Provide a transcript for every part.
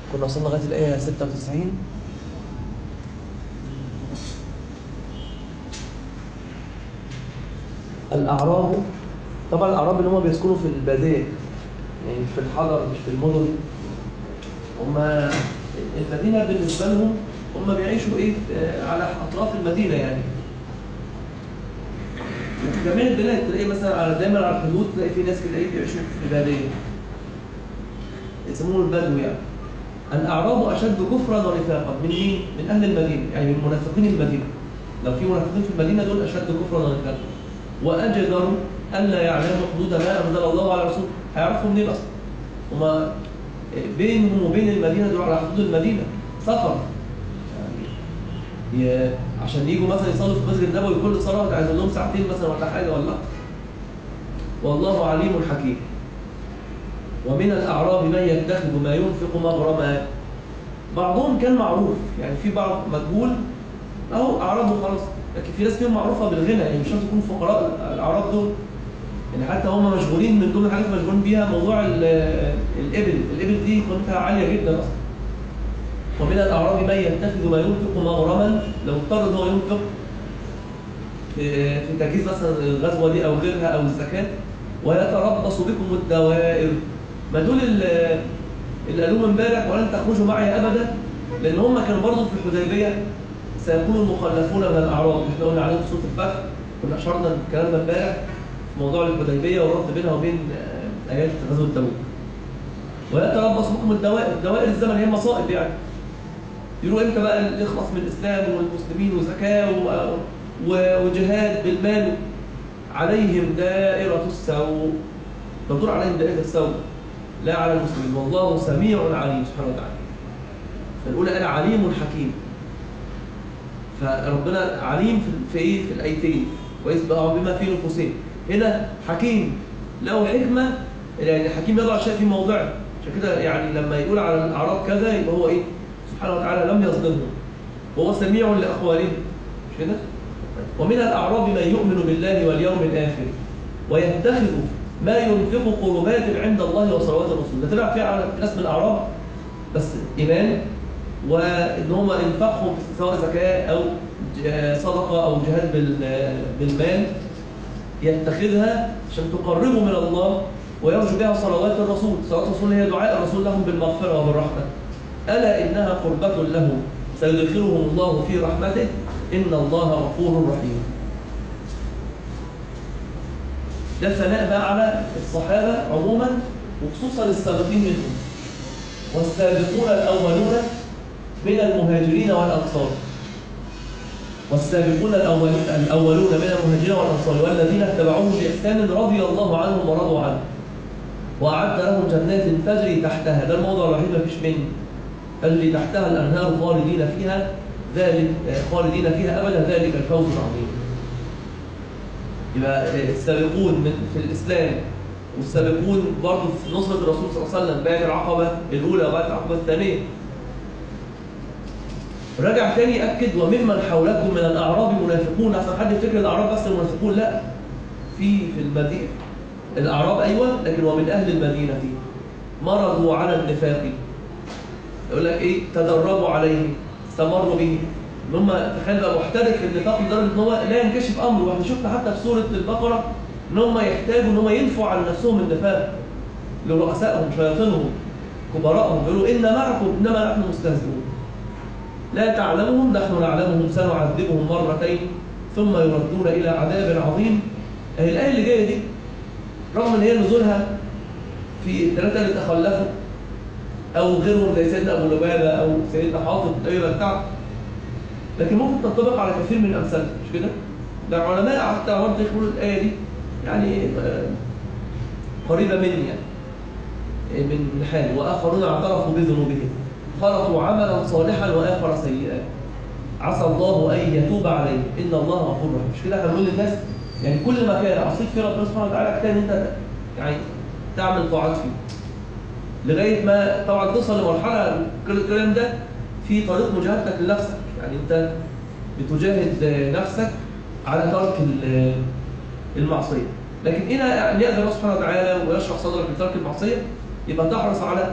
كنا وصلنا لغايه الايه 96 الاعراب طبعا الاعراب اللي هم بيسكنوا في الباديه يعني مش في الحضر مش في المدن هم المدينه بالنسبه لهم هم بيعيشوا ايه آه، على اطراف المدينه يعني وفي جميع البلاد تلاقي مثلا على دايما على الحدود تلاقي في ناس كده ايه بيعيشوا في الباديه يسموه البدو يعني الأعراب أشد كفرا ونفاقا من مين؟ من أهل المدينة يعني من منافقين المدينة لو في منافقين في المدينة دول أشد كفرا ونفاقا وأجدروا ألا يعلموا حدود ما أنزل الله على رسوله هيعرفوا منين أصلا؟ هما بينهم وبين المدينة دول على حدود المدينة سفر يعني ي- عشان يجوا مثلا يصلوا في المسجد النبوي كل صلاة عايز لهم ساعتين مثلا ولا حاجة ولا أكتر. والله عليم حكيم ومن الأعراب من يتخذ ما ينفق مغرما بعضهم كان معروف يعني في بعض مجهول أهو أعراب وخلاص لكن في ناس فيهم معروفة بالغنى يعني مش شرط يكونوا فقراء الأعراب دول يعني حتى هم مشغولين من ضمن الحاجات اللي مشغولين بيها موضوع ال- الإبل الإبل دي قيمتها عالية جدا أصلا ومن الأعراب من يتخذ ما ينفق مغرما لو اضطر إن هو ينفق في في تجهيز مثلا الغزوة دي أو غيرها أو الزكاة ويتربص بكم الدوائر ما دول ال- اللي قالوه امبارح ولن تخرجوا معي ابدا لان هم كانوا برضه في الحديبيه سيكون المخلفون من الاعراب احنا قلنا عليهم في سوره الفتح كنا اشرنا الكلام ده امبارح في موضوع الحديبيه والربط بينها وبين آه، ايات غزوه تبوك ويتربص بكم الدوائر دوائر الزمن هي المصائب يعني يقولوا امتى بقى اللي يخلص من الاسلام والمسلمين وزكاه و- و- وجهاد بالمال عليهم دائره السوء تدور عليهم دائره السوء لا على المسلمين والله سميع عليم سبحانه وتعالى فالأولى قال عليم حكيم فربنا عليم في في ايه في الايتين كويس بقى بما في نفوسهم هنا حكيم له حكمه يعني حكيم يضع الشيء في موضعه عشان كده يعني لما يقول على الاعراب كذا يبقى هو ايه سبحانه وتعالى لم يظلمهم وهو سميع لاقوالهم مش كده ومن الاعراب من يؤمن بالله واليوم الاخر ويتخذ ما ينفق قربات عند الله وصلوات الرسول ده طلع فيها على ناس من الاعراب بس ايمان وان هم انفاقهم سواء زكاه او ج- صدقه او جهاد بال- بالمال يتخذها عشان تقربه من الله ويرجو بها صلوات الرسول صلوات الرسول هي دعاء الرسول لهم بالمغفره وبالرحمه الا انها قربه لهم سيدخلهم الله في رحمته ان الله غفور رحيم ده ثناء بقى على الصحابة عموما وخصوصا السابقين منهم والسابقون الأولون من المهاجرين والأنصار والسابقون الأولون الأولون من المهاجرين والأنصار والذين اتبعوهم بإحسان رضي الله عنهم ورضوا عنه وأعد لهم جنات تجري تحتها ده الموضوع الوحيد ما فيش منه تجري تحتها الأنهار خالدين فيها ذلك خالدين فيها أبدا ذلك الفوز العظيم يبقى السابقون من في الإسلام والسابقون برضه في نصرة الرسول صلى الله عليه وسلم بعد العقبة الأولى وبعد العقبة الثانية رجع تاني يأكد وممن حولكم من الأعراب منافقون عشان حد يفتكر الأعراب بس المنافقون لا في في المدينة الأعراب أيوة لكن ومن أهل المدينة مرضوا على النفاق يقول لك إيه تدربوا عليه استمروا به ان هم تخيل بقى محترف في النفاق لدرجه ان هو لا ينكشف امره واحنا شفنا حتى في سوره البقره ان هم يحتاجوا ان هم ينفوا عن نفسهم النفاق لرؤسائهم شياطينهم كبراءهم يقولوا ان معكم انما نحن مستهزئون لا تعلمهم نحن نعلمهم سنعذبهم مرتين ثم يردون الى عذاب عظيم اهي الايه اللي جايه دي رغم ان هي نزولها في الثلاثه اللي تخلفوا او غيرهم زي سيدنا ابو لبابه او سيدنا حاطب ايوه بتاع لكن ممكن تنطبق على كثير من الامثال مش كده؟ ده العلماء حتى برضه يقولوا الايه دي يعني آه، قريبه مني يعني آه، من حال واخرون اعترفوا بذنوبهم خلقوا عملا صالحا واخر سيئا عسى الله ان يتوب عليهم ان الله غفور رحيم مش كده احنا بنقول للناس يعني كل ما كان عصيك في ربنا سبحانه وتعالى اجتهد انت يعني تعمل طاعات فيه لغايه ما طبعا توصل لمرحله كل الكلام ده في طريق مجاهدتك لنفسك يعني انت بتجاهد نفسك على ترك ال- المعصيه لكن هنا يعني يقدر الله سبحانه وتعالى ويشرح صدرك لترك المعصيه يبقى تحرص على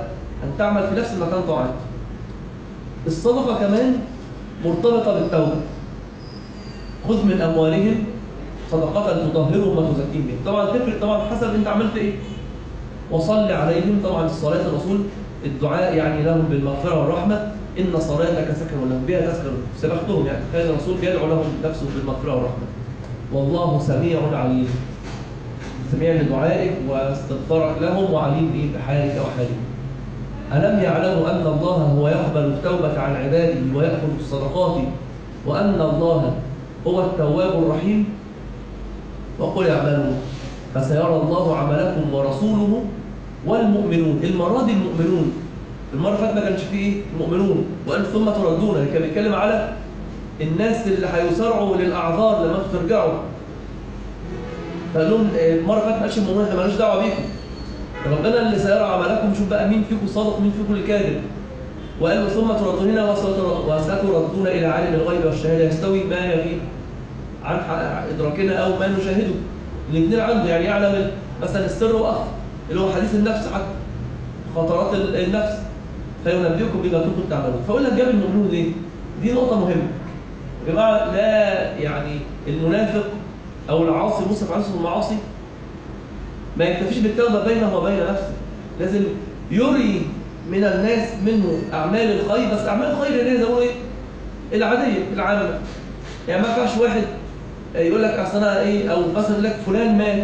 أن تعمل في نفس المكان طاعات الصدقة كمان مرتبطة بالتوبة خذ من أموالهم صدقة تطهرهم وتزكيهم بها طبعا تفرق طبعا حسب أنت عملت إيه وصل عليهم طبعا الصلاة الرسول الدعاء يعني لهم بالمغفرة والرحمة إن صلاتك سكن لهم بها تسكن سبقتهم يعني كان الرسول يدعو لهم نفسه بالمغفرة والرحمة والله سميع عليم سميع لدعائك واستغفارك لهم وعليم به بحالك وحالهم ألم يعلموا أن الله هو يقبل التوبة عن عباده ويأخذ الصدقات وأن الله هو التواب الرحيم وقل اعملوا فسيرى الله عملكم ورسوله والمؤمنون المرة دي المؤمنون المرة اللي فاتت ما كانش فيه ايه المؤمنون وقال ثم تردون اللي كان بيتكلم على الناس اللي هيسارعوا للأعذار لما انتوا ترجعوا فقال لهم المرة اللي فاتت ما قالش المؤمنون احنا مالناش دعوة بيكم ربنا اللي سيرى عملكم شوف بقى مين فيكم صادق مين فيكم الكاذب وقال له ثم تردون هنا وستردون الى عالم الغيب والشهاده يستوي ما يغيب عن ادراكنا او ما نشاهده الاثنين عنده يعني يعلم مثلا السر واخفى اللي هو حديث النفس حتى خطرات النفس فينبئكم بما كنتم تعملون فاقول لك جاب المؤمنون ليه؟ دي نقطه مهمه يا جماعه لا يعني المنافق او العاصي مصرف عن المعاصي ما يكتفيش بالتوبه بينه وبين نفسه لازم يري من الناس منه اعمال الخير بس اعمال الخير اللي هي زي ايه العاديه العامه يعني ما ينفعش واحد يقول لك اصل انا ايه او مثلا يقول لك فلان مات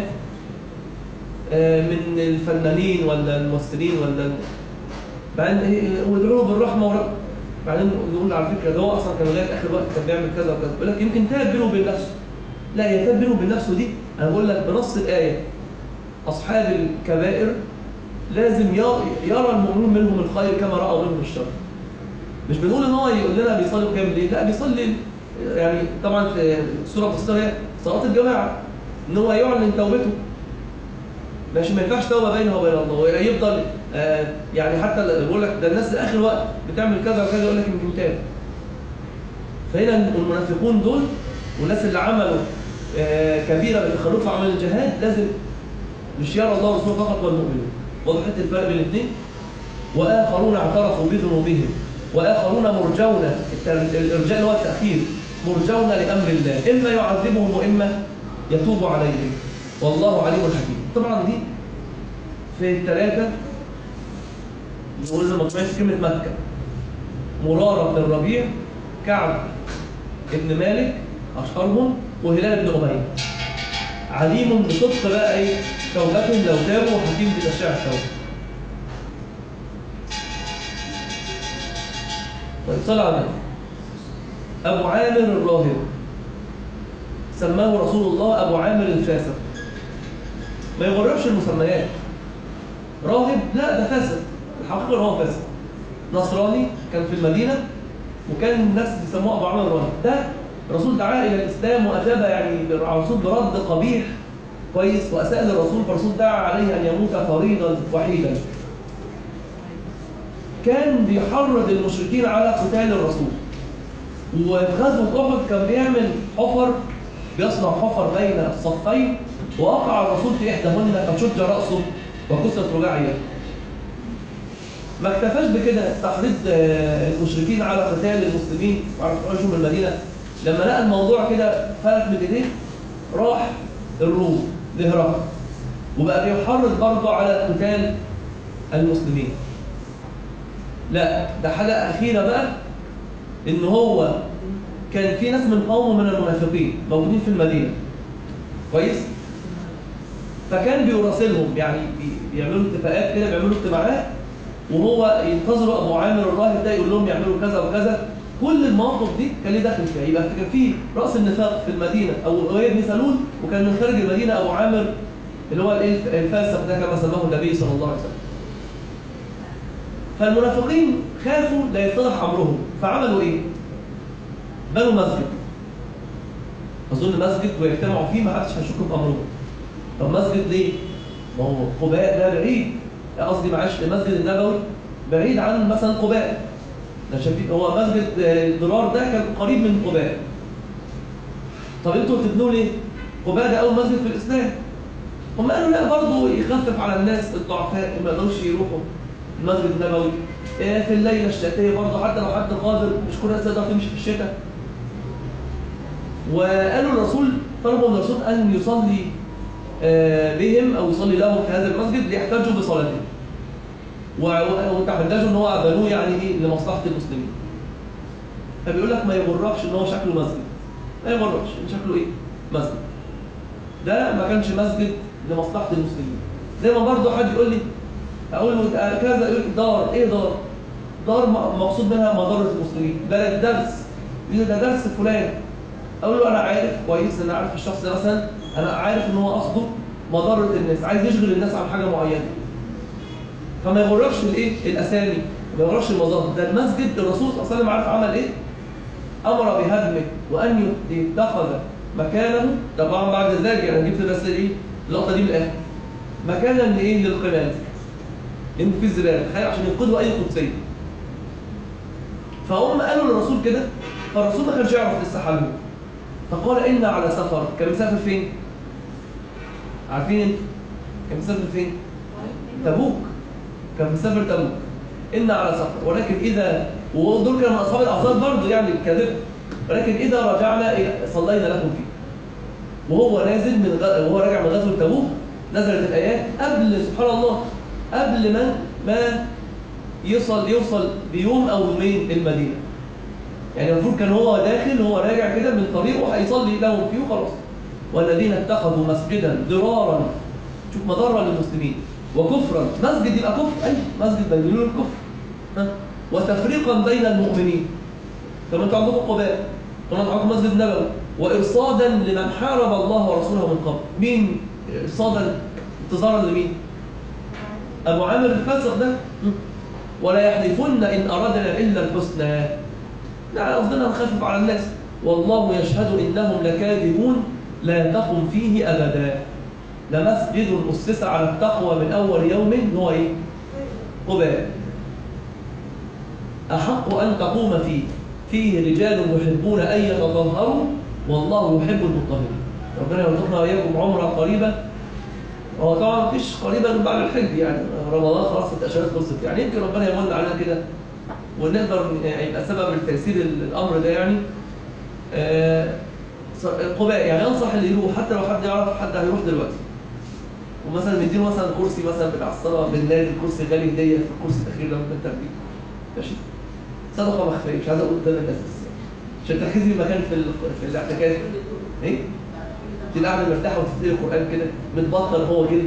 من الفنانين ولا الممثلين ولا بعدين ايه ويدعوا له بالرحمه ورب بعدين يقول على فكره ده هو اصلا كان لغايه اخر وقت كان بيعمل كذا وكذا يقول لك يمكن تاب بينه وبين نفسه لا هي تاب بينه وبين نفسه دي انا بقول لك بنص الايه اصحاب الكبائر لازم يرى المؤمنون منهم الخير كما راوا منهم الشر مش بنقول ان هو يقول لنا بيصلي قيام الليل لا بيصلي يعني طبعا في سوره الصلاه صلاه الجماعه ان هو يعلن توبته ماشي ما ينفعش توبه بينه وبين الله يفضل آه يعني حتى بيقول لك ده الناس لاخر وقت بتعمل كذا وكذا يقول لك يمكن تاب فهنا المنافقون دول والناس اللي عملوا آه كبيره بتخلف عمل الجهاد لازم مش يرى الله ورسوله فقط والمؤمنون وضحت الفرق بين الاثنين واخرون اعترفوا بذنوبهم واخرون مرجون الارجاء اللي هو التاخير مرجون لامر الله اما يعذبهم واما يتوب عليهم والله عليم حكيم طبعا دي في الثلاثه نقول لما سمعت كلمه مكه مراره بن الربيع كعب ابن مالك اشهرهم وهلال بن اميه عليم بصدق بقى ايه توبتهم لو تابوا وحكيم بتشريع التوبه طيب صلى على النبي ابو عامر الراهب سماه رسول الله ابو عامر الفاسق ما يغربش المسميات راهب لا ده فاسق الحقيقه هو فاسق نصراني كان في المدينه وكان الناس بيسموه ابو عامر الراهب ده الرسول دعاه الى الاسلام واجاب يعني الرسول برد قبيح كويس واساء للرسول فالرسول دعا عليه ان يموت فريضا وحيدا كان بيحرض المشركين على قتال الرسول وفي غزوه احد كان بيعمل حفر بيصنع حفر بين الصفين ووقع الرسول في احداهن فشج راسه وكسرت رباعيه ما اكتفاش بكده تحريض المشركين على قتال المسلمين وعلى خروجهم من المدينه لما لقى الموضوع كده فلت من ايديه راح الروم لهرقل وبقى بيحرض برضه على قتال المسلمين لا ده حاجة أخيرة بقى إن هو كان في ناس من قومه من المنافقين موجودين في المدينة كويس فكان بيراسلهم يعني بيعملوا اتفاقات كده بيعملوا اجتماعات وهو ينتظروا ابو عامر الراهب ده يقول لهم يعملوا كذا وكذا كل المواقف دي كان ليه دخل فيها يبقى كان في راس النفاق في المدينه او غير بن سلول وكان من خارج المدينه ابو عامر اللي هو الفاسق ده كما سماه النبي صلى الله عليه وسلم فالمنافقين خافوا لا يتضح امرهم فعملوا ايه؟ بنوا مسجد اظن مسجد ويجتمعوا فيه ما حدش هيشك في امرهم طب مسجد ليه؟ ما هو قباء ده بعيد قصدي معلش المسجد النبوي بعيد عن مثلا قباء ده شايفين هو مسجد الضرار ده كان قريب من قباء طب انتوا بتبنوا ليه؟ قباء ده اول مسجد في الاسلام هم قالوا لا برضه يخفف على الناس الضعفاء ما يقدروش يروحوا المسجد النبوي إيه في الليله الشتاء برضه حتى لو حد قادر مش كل الناس تقدر تمشي في الشتاء وقالوا الرسول طلبوا من الرسول ان يصلي آه، بهم او يصلي لهم في هذا المسجد ليحتجوا بصلاتهم و- وتحتاجوا ان هو بنوه يعني ايه لمصلحه المسلمين فبيقول لك ما يغركش ان هو شكله مسجد ما يغركش ان شكله ايه مسجد ده ما كانش مسجد لمصلحه المسلمين زي ما برضه حد يقول لي اقول له آه، كذا يقول لي دار ايه دار دار م- مقصود منها مضره المسلمين ده درس يقول لي ده درس فلان اقول له انا عارف كويس ان انا عارف الشخص ده مثلا انا عارف ان هو قصده مضره الناس عايز يشغل الناس عن حاجه معينه فما يغركش الايه الاسامي ما يغركش المظاهر ده المسجد الرسول صلى الله عليه وسلم عارف عمل ايه امر بهدمه وان يتخذ مكانه طبعا بعد ذلك يعني جبت بس الايه اللقطه دي من الاخر مكانا لايه للقمامه لان في الزباله تخيل عشان ينقذوا اي قدسيه فهم قالوا للرسول كده فالرسول ما كانش يعرف لسه حله فقال إنا على سفر كان مسافر فين؟ عارفين انت؟ كان مسافر فين؟ تبوك كان مسافر تبوك إنا على سفر ولكن إذا ودول كانوا من أصحاب الأعذار برضه يعني الكاذبة ولكن إذا رجعنا إلى- صلينا لكم فيه وهو نازل من غ... وهو راجع من غزوة تبوك نزلت الآيات قبل سبحان الله قبل ما ما يوصل يوصل بيوم أو يومين المدينة يعني المفروض كان هو داخل هو راجع كده من طريقه هيصلي لهم فيه وخلاص والذين اتخذوا مسجدا ضرارا شوف مضره للمسلمين وكفرا مسجد يبقى كفر اي مسجد بينوا له الكفر ها وتفريقا بين المؤمنين كما انتوا عندكم قباء كما انتوا عندكم مسجد نبوي وارصادا لمن حارب الله ورسوله من قبل مين ارصادا انتظارا لمين ابو عامر الفاسق ده ولا يحلفن ان اردنا الا الحسنى لا قصدنا نخفف على الناس والله يشهد انهم لكاذبون لا تقم فيه ابدا لمسجد اسس على التقوى من اول يوم هو ايه؟ قباء احق ان تقوم فيه فيه رجال يحبون ان يتطهروا والله يحب المطهرين ربنا يرزقنا واياكم عمره قريبه هو طبعا مفيش قريبه من بعد الحج يعني رمضان خلاص الاشهر خلصت يعني يمكن ربنا يمن علينا كده ونقدر يبقى سبب لتيسير الامر ده يعني آه، قباء يعني انصح اللي يروح حتى لو حد يعرف حد هيروح دلوقتي ومثلا مديله مثلا كرسي مثلا بتاع الصلاه بالنادي الكرسي غالي هديه في الكرسي الاخير لو انت بتاخديه ماشي صدقه مخفيه مش عايز اقول قدام الناس بس عشان تحجزي مكان في ال- في الاعتكاف ايه تبقى قاعده مرتاحه وتقري القران كده متبطل هو جلد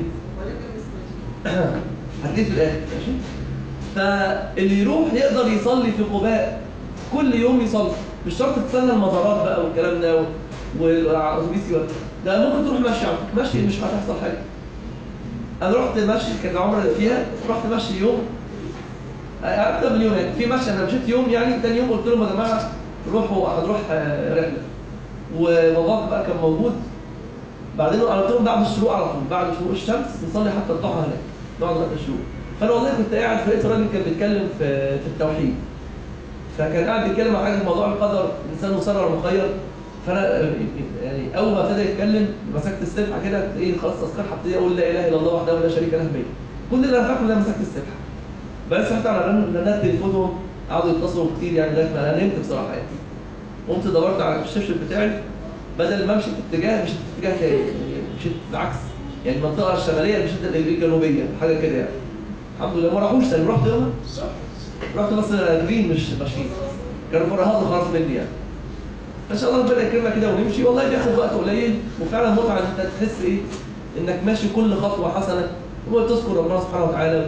هتلاقيه في الاخر ماشي فاللي يروح يقدر يصلي في قباء كل يوم يصلي مش شرط تستنى المزارات بقى والكلام ده و- والاتوبيس يودي ده ممكن تروح مشي على فكرة. مشي مش هتحصل حاجه انا رحت مشي كانت العمره اللي فيها رحت مشي يوم اكتر من يوم يعني في مشي انا مشيت يوم يعني تاني يوم قلت لهم يا جماعه روحوا هنروح آه، رحله وباباك بقى كان موجود بعدين انا قلت لهم بعد الشروق على طول بعد شروق الشمس نصلي حتى الضحى هناك نقعد لغايه الشروق فانا والله كنت قاعد فلقيت راجل كان بيتكلم في في التوحيد فكان قاعد بيتكلم عن حاجه في موضوع القدر الانسان مسرر ومخير فانا يعني اول ما ابتدى يتكلم مسكت السبحه كده ايه خلاص اذكار هبتدي اقول لا اله الا الله وحده لا شريك له بيه كل اللي انا فاكره ان انا مسكت السبحه بس رحت على رن- رنات تليفونهم قعدوا يتصلوا كتير يعني لغايه ما انا نمت بصراحه يعني قمت دورت على الشبشب بتاعي بدل ما امشي في اتجاه مشيت في اتجاه تاني يعني مشيت بالعكس يعني المنطقه الشماليه مشيت الجنوبيه حاجه كده يعني الحمد لله ما راحوش تاني رحت يومها رحت بس راكبين مش ماشيين كانوا فرهاض خلاص مني يعني ان شاء الله ربنا يكرمنا كده ونمشي والله بياخد وقت قليل وفعلا متعه ان انت تحس ايه انك ماشي كل خطوه حسنه وتذكر ربنا سبحانه وتعالى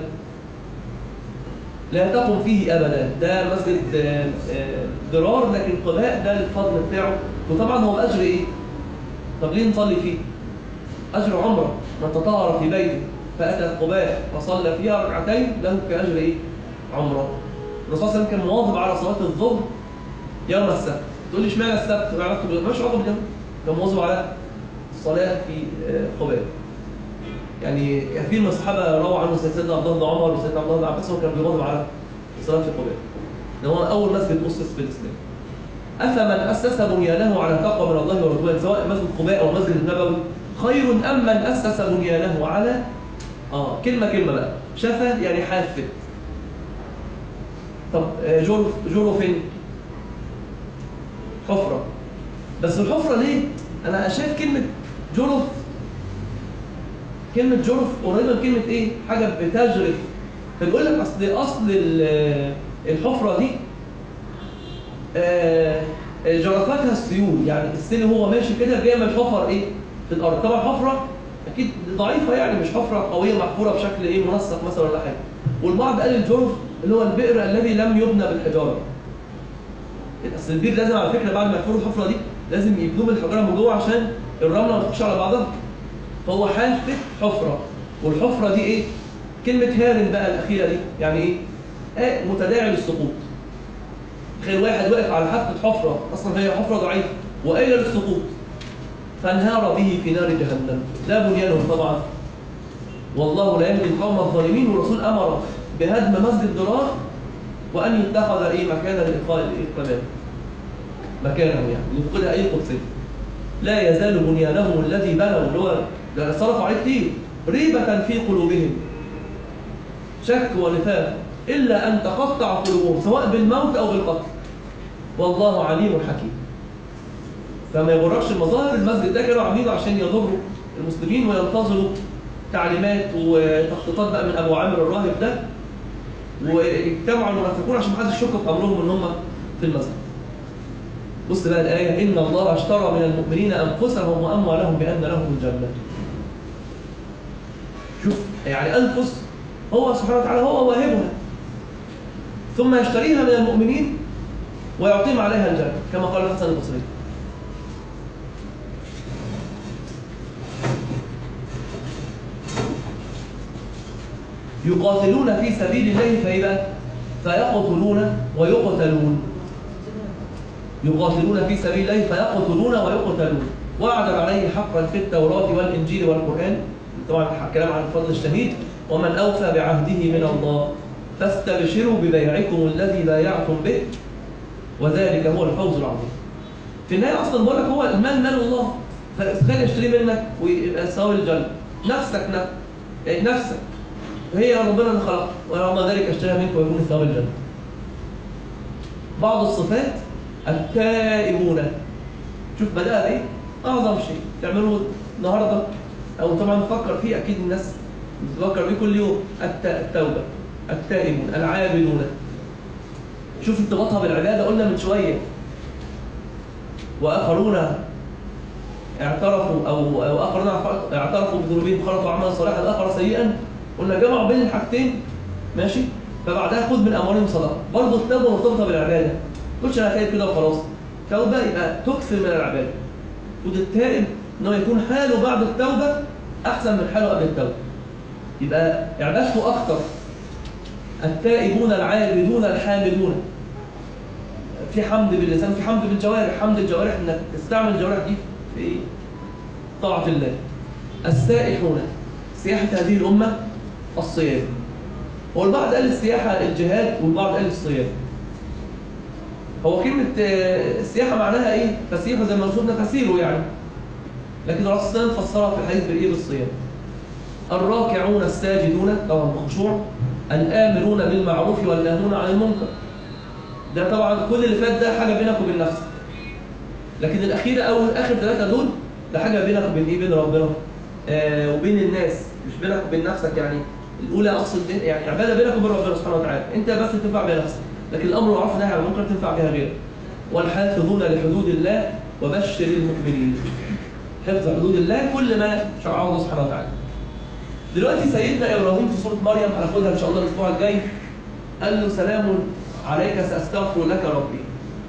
لا تقم فيه ابدا ده مسجد آه، آه، ضرار لكن قباء ده الفضل بتاعه وطبعا هو الاجر ايه؟ طب ليه نصلي فيه؟ اجر عمره من تطهر في بيته فاتى قباء وصلى فيها ركعتين له كاجر ايه؟ عمره الرسول صلى الله عليه وسلم كان مواظب على صلاه الظهر يوم السبت تقول لي اشمعنى السبت؟ ما علاقته بال- مالوش علاقه باليوم كان مواظب على الصلاه في آه، قباء يعني كثير من الصحابه رووا عنه سيدنا عبد الله بن عمر وسيدنا عبد الله بن عباس هو كان بيواظب على الصلاه في قباء ده هو اول مسجد اسس في الاسلام افمن اسس بنيانه على تقوى من الله ورضوان سواء مسجد قباء او المسجد النبوي خير ام من اسس بنيانه على اه كلمه كلمه بقى شفا يعني حافت طب آه، جرف جرف فين حفرة بس الحفرة ليه انا شايف كلمة جرف كلمة جرف قريبة من كلمة ايه حاجة بتجرف فبيقول لك اصل اصل ال- الحفرة دي آه، جرفاتها السيول يعني السيل هو ماشي كده بيعمل حفر ايه في الارض طبعا حفرة اكيد ضعيفة يعني مش حفرة قوية محفورة بشكل ايه منسق مثلا ولا حاجة والبعض قال الجرف اللي هو البئر الذي لم يبنى بالحجارة اصل البير لازم على فكرة بعد ما يحفروا الحفرة دي لازم يبنوه بالحجارة من جوه عشان الرملة ما تخش على بعضها فهو حافة حفرة والحفرة دي ايه كلمة هارن بقى الأخيرة دي يعني ايه آه متداعي للسقوط تخيل واحد واقف على حافة حفرة أصلا هي حفرة ضعيفة وقايلة للسقوط فانهار به في نار جهنم لا بنيانهم طبعا والله لا يهدي القوم الظالمين والرسول أمر بهدم مسجد ضرار وأن يتخذ ايه مكانا لإقامة الإقامات مكانه يعني يدخلها أي قدسية لا يزال بنيانهم الذي بنوا اللي هو ده صرفوا عليه كتير ريبة في قلوبهم شك ونفاق إلا أن تقطع قلوبهم سواء بالموت أو بالقتل والله عليم حكيم فما يغرقش المظاهر المسجد ده كانوا عاملينه عشان يضروا المسلمين وينتظروا تعليمات وتخطيطات بقى من أبو عامر الراهب ده واجتمعوا المنافقون عشان محدش يشك في أمرهم إن هم في المسجد بص بقى الآية إن الله اشترى من المؤمنين أنفسهم وأموالهم بأن لهم الجنة شوف يعني أنفس هو سبحانه وتعالى هو واهبها ثم يشتريها من المؤمنين ويعطيهم عليها الجنة كما قال الحسن البصري يقاتلون في سبيل الله فإذا فيقتلون ويقتلون يقاتلون في سبيل الله فيقتلون ويقتلون وعد عليه حقا في التوراة والإنجيل والقرآن طبعا الكلام عن فضل الشهيد ومن أوفى بعهده من الله فاستبشروا ببيعكم الذي بايعتم به وذلك هو الفوز العظيم في النهاية أصلا بقول لك هو المال مال الله فتخيل يشتري منك ويبقى سواء الجنة نفسك نفسك نفسك هي ربنا اللي خلقها ورغم ذلك اشتريها منك ويكون ثواب الجنة بعض الصفات التائبون شوف بدأ ايه اعظم شيء تعملوه النهارده او طبعا نفكر فيه اكيد الناس بتفكر فيه كل يوم الت- التوبه التائبون العابدون شوف ارتباطها بالعباده قلنا من شويه واخرون اعترفوا او او اخرون اعترفوا بذنوبهم خلطوا عملا صالحا الاخر سيئا قلنا جمعوا بين الحاجتين ماشي فبعدها خذ من اموالهم صدقه برضه التوبه مرتبطه بالعباده ما تقولش انا تايب كده وخلاص توبه يبقى تكثر من العباده وده التائب ان هو يكون حاله بعد التوبه احسن من حاله قبل التوبه يبقى عبادته اكثر التائبون العابدون الحامدون في حمد باللسان في حمد بالجوارح حمد الجوارح انك تستعمل الجوارح دي في طاعه الله السائحون سياحه هذه الامه الصيام والبعض قال السياحه الجهاد والبعض قال الصيام هو كلمة آه، السياحة معناها ايه؟ فسيحه زي ما شفنا تسيره يعني لكن الرسول صلى الله عليه وسلم فسرها في الحديث بالايه بالصيام الراكعون الساجدون طبعا بخشوع الآمرون بالمعروف والناهون عن المنكر ده طبعا كل اللي فات ده حاجة بينك وبين نفسك لكن الأخيرة أو آخر ثلاثة دول ده حاجة بينك وبين إيه بين ربنا آه وبين الناس مش بينك وبين نفسك يعني الأولى أقصد بين يعني عبادة بينك وبين ربنا سبحانه وتعالى أنت بس تنفع بها نفسك لكن الأمر معروف والنهي عن المنكر تنفع بها غيرك والحافظون لحدود الله وبشر المؤمنين حفظ حدود الله كل ما شرعه الله سبحانه وتعالى دلوقتي سيدنا ابراهيم في سوره مريم هناخدها ان شاء الله الاسبوع الجاي قال له سلام عليك ساستغفر لك ربي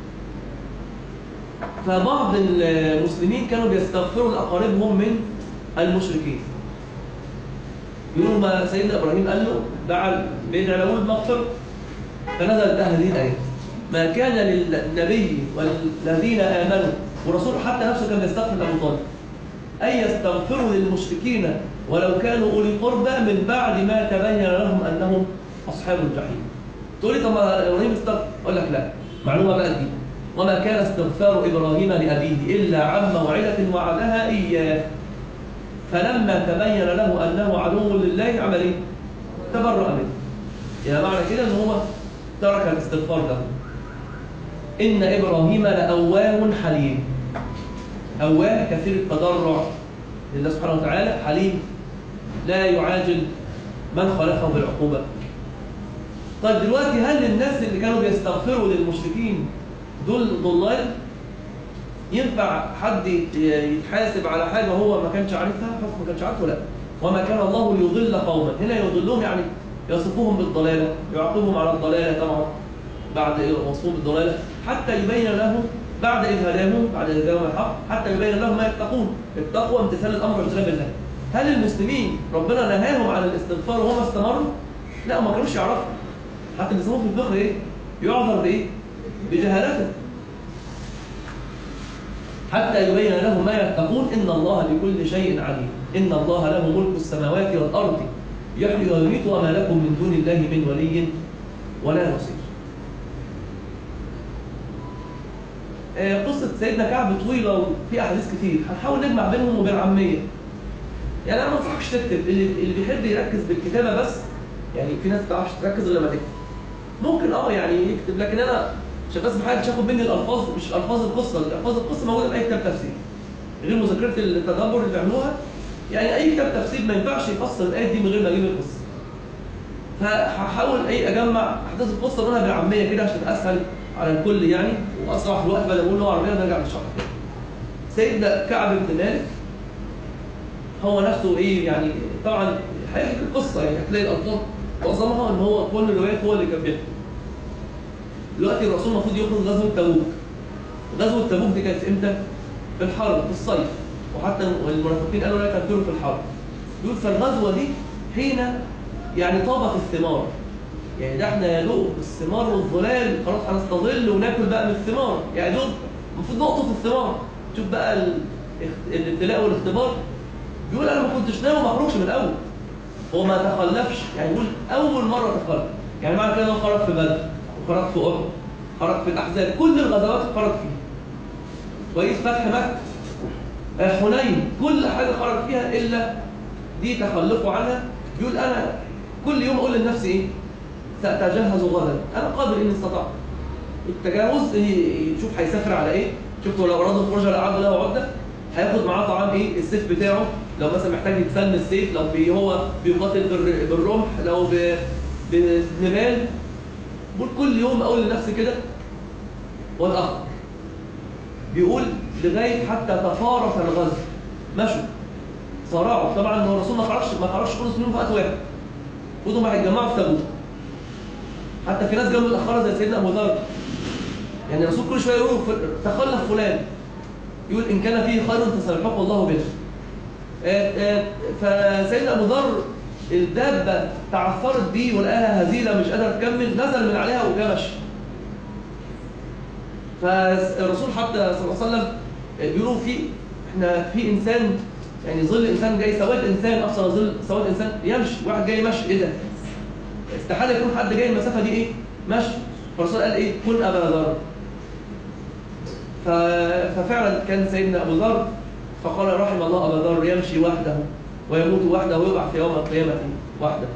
فبعض المسلمين كانوا بيستغفروا لاقاربهم من المشركين يقولوا ما سيدنا ابراهيم قال له دعا بيدعي له بالمغفره فنزلت هذه الايه ما كان للنبي والذين امنوا ورسول حتى نفسه كان بيستغفر لابو طالب أن يستغفروا للمشركين ولو كانوا أولي قربى من بعد ما تبين لهم أنهم أصحاب الجحيم تقول لي طب ما إبراهيم استغفر أقول لك لا معلومة بقى دي وما كان استغفار إبراهيم لأبيه إلا عن موعدة وعدها إياه فلما تبين له أنه عدو لله عمل إيه؟ تبرأ منه يعني معنى كده أن هو ترك الاستغفار له إن إبراهيم لأواه حليم أواه كثير التضرع لله سبحانه وتعالى حليم لا يعاجل من خلقه بالعقوبة طيب دلوقتي هل الناس اللي كانوا بيستغفروا للمشركين دول ضلال ينفع حد يتحاسب على حاجة هو ما كانش عارفها حكم ما كانش عارفه لا وما كان الله ليضل قوما هنا يضلهم يعني يصفهم بالضلالة يعاقبهم على الضلالة طبعا بعد وصفهم بالضلالة حتى يبين لهم بعد إذ هداهم بعد إذ هداهم الحق حتى يبين لهم ما يتقون التقوى امتثال الأمر واجتناب الله هل المسلمين ربنا نهاهم عن الاستغفار وهم استمروا؟ لا ما كانوش يعرفوا حتى بيسموه في الفقه ايه؟ يعذر بايه؟ بجهالته حتى يبين لهم ما يتقون إن الله بكل شيء عليم إن الله له ملك السماوات والأرض يحيي ويميت وما لكم من دون الله من ولي ولا نصير آه، قصة سيدنا كعب طويلة وفي أحاديث كتير هنحاول نجمع بينهم وبين عامية يعني أنا ما انصحكش تكتب اللي, اللي بيحب يركز بالكتابة بس يعني في ناس ما بتعرفش تركز إلا لما تكتب ممكن اه يعني يكتب لكن أنا عشان بس محدش ياخد مني الألفاظ مش ألفاظ القصة الألفاظ القصة موجودة في أي كتاب تفسير غير مذاكرة التدبر اللي بيعملوها يعني أي كتاب تفسير ما ينفعش يفسر الآية دي من غير ما أجيب القصة فهحاول ايه اجمع احداث القصه منها بالعاميه كده عشان اسهل على الكل يعني واسرع في الوقت بدل ما اقول له عربيه نرجع للشرح سيدنا كعب بن مالك هو نفسه ايه يعني طبعا هيحكي القصه يعني هتلاقي الالفاظ معظمها ان هو كل الروايات هو اللي كان بيحكي دلوقتي الرسول المفروض يخرج غزوه تبوك غزوه تبوك دي كانت امتى؟ في الحرب في الصيف وحتى المنافقين قالوا لا تنفروا في الحرب يقول فالغزوه دي حين يعني طابت الثمار يعني ده احنا يا دوب الثمار والظلال خلاص هنستظل وناكل بقى من الثمار يعني دوب المفروض نقطة الثمار شوف بقى ال- الابتلاء والاختبار بيقول انا ما كنتش ناوي ما اخرجش من الاول هو ما تخلفش يعني يقول اول مرة تخلف يعني معنى كده انه خرج في بدر وخرج في احد خرج في الاحزاب كل الغزوات خرج فيها كويس فتح مكة آه، حنين كل حاجة خرج فيها إلا دي تخلفوا عنها بيقول أنا كل يوم أقول لنفسي إيه سأتجهز غدا أنا قادر إني استطعت التجاوز إيه، يشوف هيسافر على إيه شفتوا لو أراد الخروج لأعد له عدة هياخد معاه طعام إيه السيف بتاعه لو مثلا محتاج يتسن السيف لو بي هو بيقاتل بالر- بالرمح لو ب- بالنبال بقول كل يوم أقول لنفسي كده والآخر بيقول لغايه حتى تفارق الغزو مشوا صارعوا طبعا هو الرسول ما خرجش ما خرجش كل سنين في وقت واحد خدوا ما هيتجمعوا في تبوك حتى في ناس جنبه متاخره زي سيدنا ابو ذر يعني الرسول كل شويه يقول ف- تخلف فلان يقول ان كان فيه خير فسيلحقه الله به آه، آه، فسيدنا ابو ذر الدابه تعثرت بيه ولقاها هزيله مش قادره تكمل نزل من عليها وجا مشي فالرسول حتى صلى الله عليه وسلم بيقولوا في احنا في انسان يعني ظل انسان جاي سواد انسان افصل ظل سواد انسان يمشي واحد جاي مشي ايه ده؟ استحاله يكون حد جاي المسافه دي ايه؟ مشي فالرسول قال ايه؟ كن ابا ذر ف- ففعلا كان سيدنا ابو ذر فقال رحم الله ابا ذر يمشي وحده ويموت وحده ويبعث يوم القيامه وحده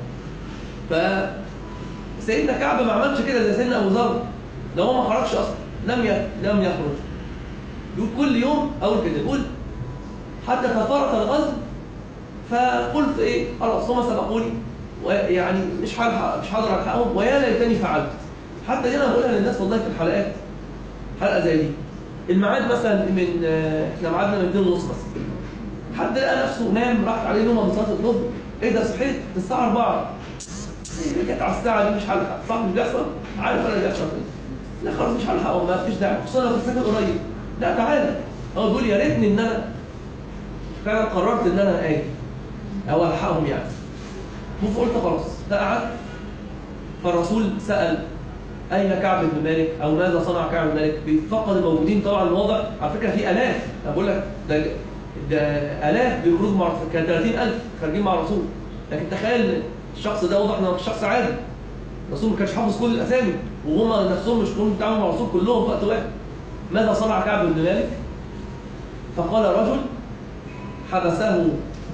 فسيدنا كعب ما عملش كده زي سيدنا ابو ذر ده هو ما خرجش اصلا لم ي- لم يخرج يقول كل يوم اقول كده يقول حتى تفارق الغزو فقلت ايه خلاص هم سبقوني ويعني مش هلحق مش هقدر الحقهم ويا ليتني فعلت حتى دي انا بقولها للناس والله في الحلقات حلقه زي دي الميعاد مثلا من آه، احنا ميعادنا من 2 ونص مثلا حد لقى نفسه نام راحت عليه نومه من صلاه الظهر ايه ده صحيت الساعه 4 جت على الساعه دي مش هلحق صح مش بيحصل عارف انا اللي بيحصل كده لا خلاص مش هلحق ما فيش داعي خصوصا لو كنت ساكن قريب لا تعالى هو بيقول يا ريتني ان انا فعلا قررت ان انا اجي او الحقهم يعني المهم قلت خلاص فقعدت فالرسول سال اين كعب بن مالك او ماذا صنع كعب بن مالك فقد الموجودين طبعا الوضع على فكره في الاف انا بقول لك ده ده الاف بيخرجوا مع الرسول كان 30000 خارجين مع الرسول لكن تخيل الشخص ده واضح انه مش شخص عادي الرسول ما كانش حافظ كل الاسامي وهم نفسهم مش كلهم بيتعاملوا مع الرسول كلهم في وقت واحد ماذا صنع كعب بن مالك فقال رجل حبسه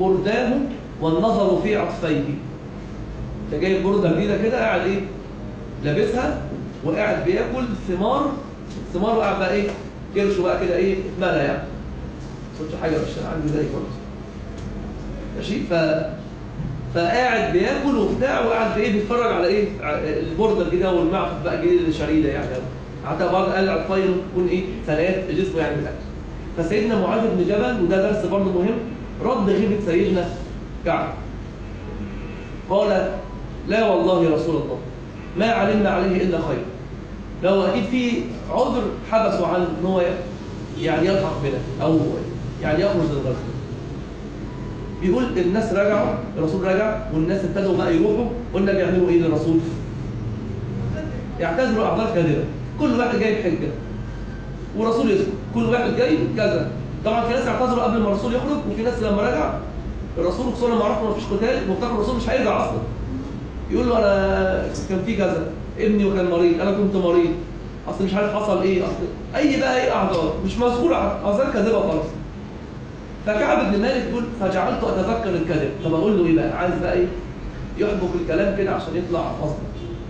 برداه والنظر في عطفيه ده جايب برده جديده كده قاعد ايه لابسها وقاعد بياكل ثمار ثمار وقاعد بقى ايه كرشه بقى كده ايه اتملى يعني ما تقولش حاجه مش عندي زي برضه ماشي ف فقاعد بياكل وبتاع وقاعد بايه بيتفرج على ايه ع- البورده الجديده والمعفف بقى الجديد اللي شريده يعني حتى بعض قال على الطير تكون ايه ثنايات جسمه يعني بالاكل فسيدنا معاذ بن جبل وده درس برضه مهم رد غيبه سيدنا كعب قال لا والله يا رسول الله ما علمنا عليه الا خير لو اكيد في عذر حبسه عن ان هو يعني يلحق بنا او يعني يخرج للغزو بيقول الناس رجعوا الرسول رجع والناس ابتدوا بقى يروحوا قلنا بيعملوا ايه للرسول؟ يعتذروا اعذار كاذبه كل واحد جايب حجه والرسول يسكت كل واحد جاي كذا طبعا في ناس اعتذروا قبل ما الرسول يخرج وفي ناس لما رجع الرسول خصوصا لما عرفوا ما فيش قتال مفتكر الرسول مش هيرجع اصلا يقول له انا كان في كذا ابني وكان مريض انا كنت مريض اصل مش عارف حصل ايه اصل اي بقى ايه اعذار مش مذكور اعذار كاذبه خالص فكعب بن مالك يقول فجعلت اتذكر الكذب طب اقول له ايه بقى عايز بقى ايه يحبك الكلام كده عشان يطلع اصلا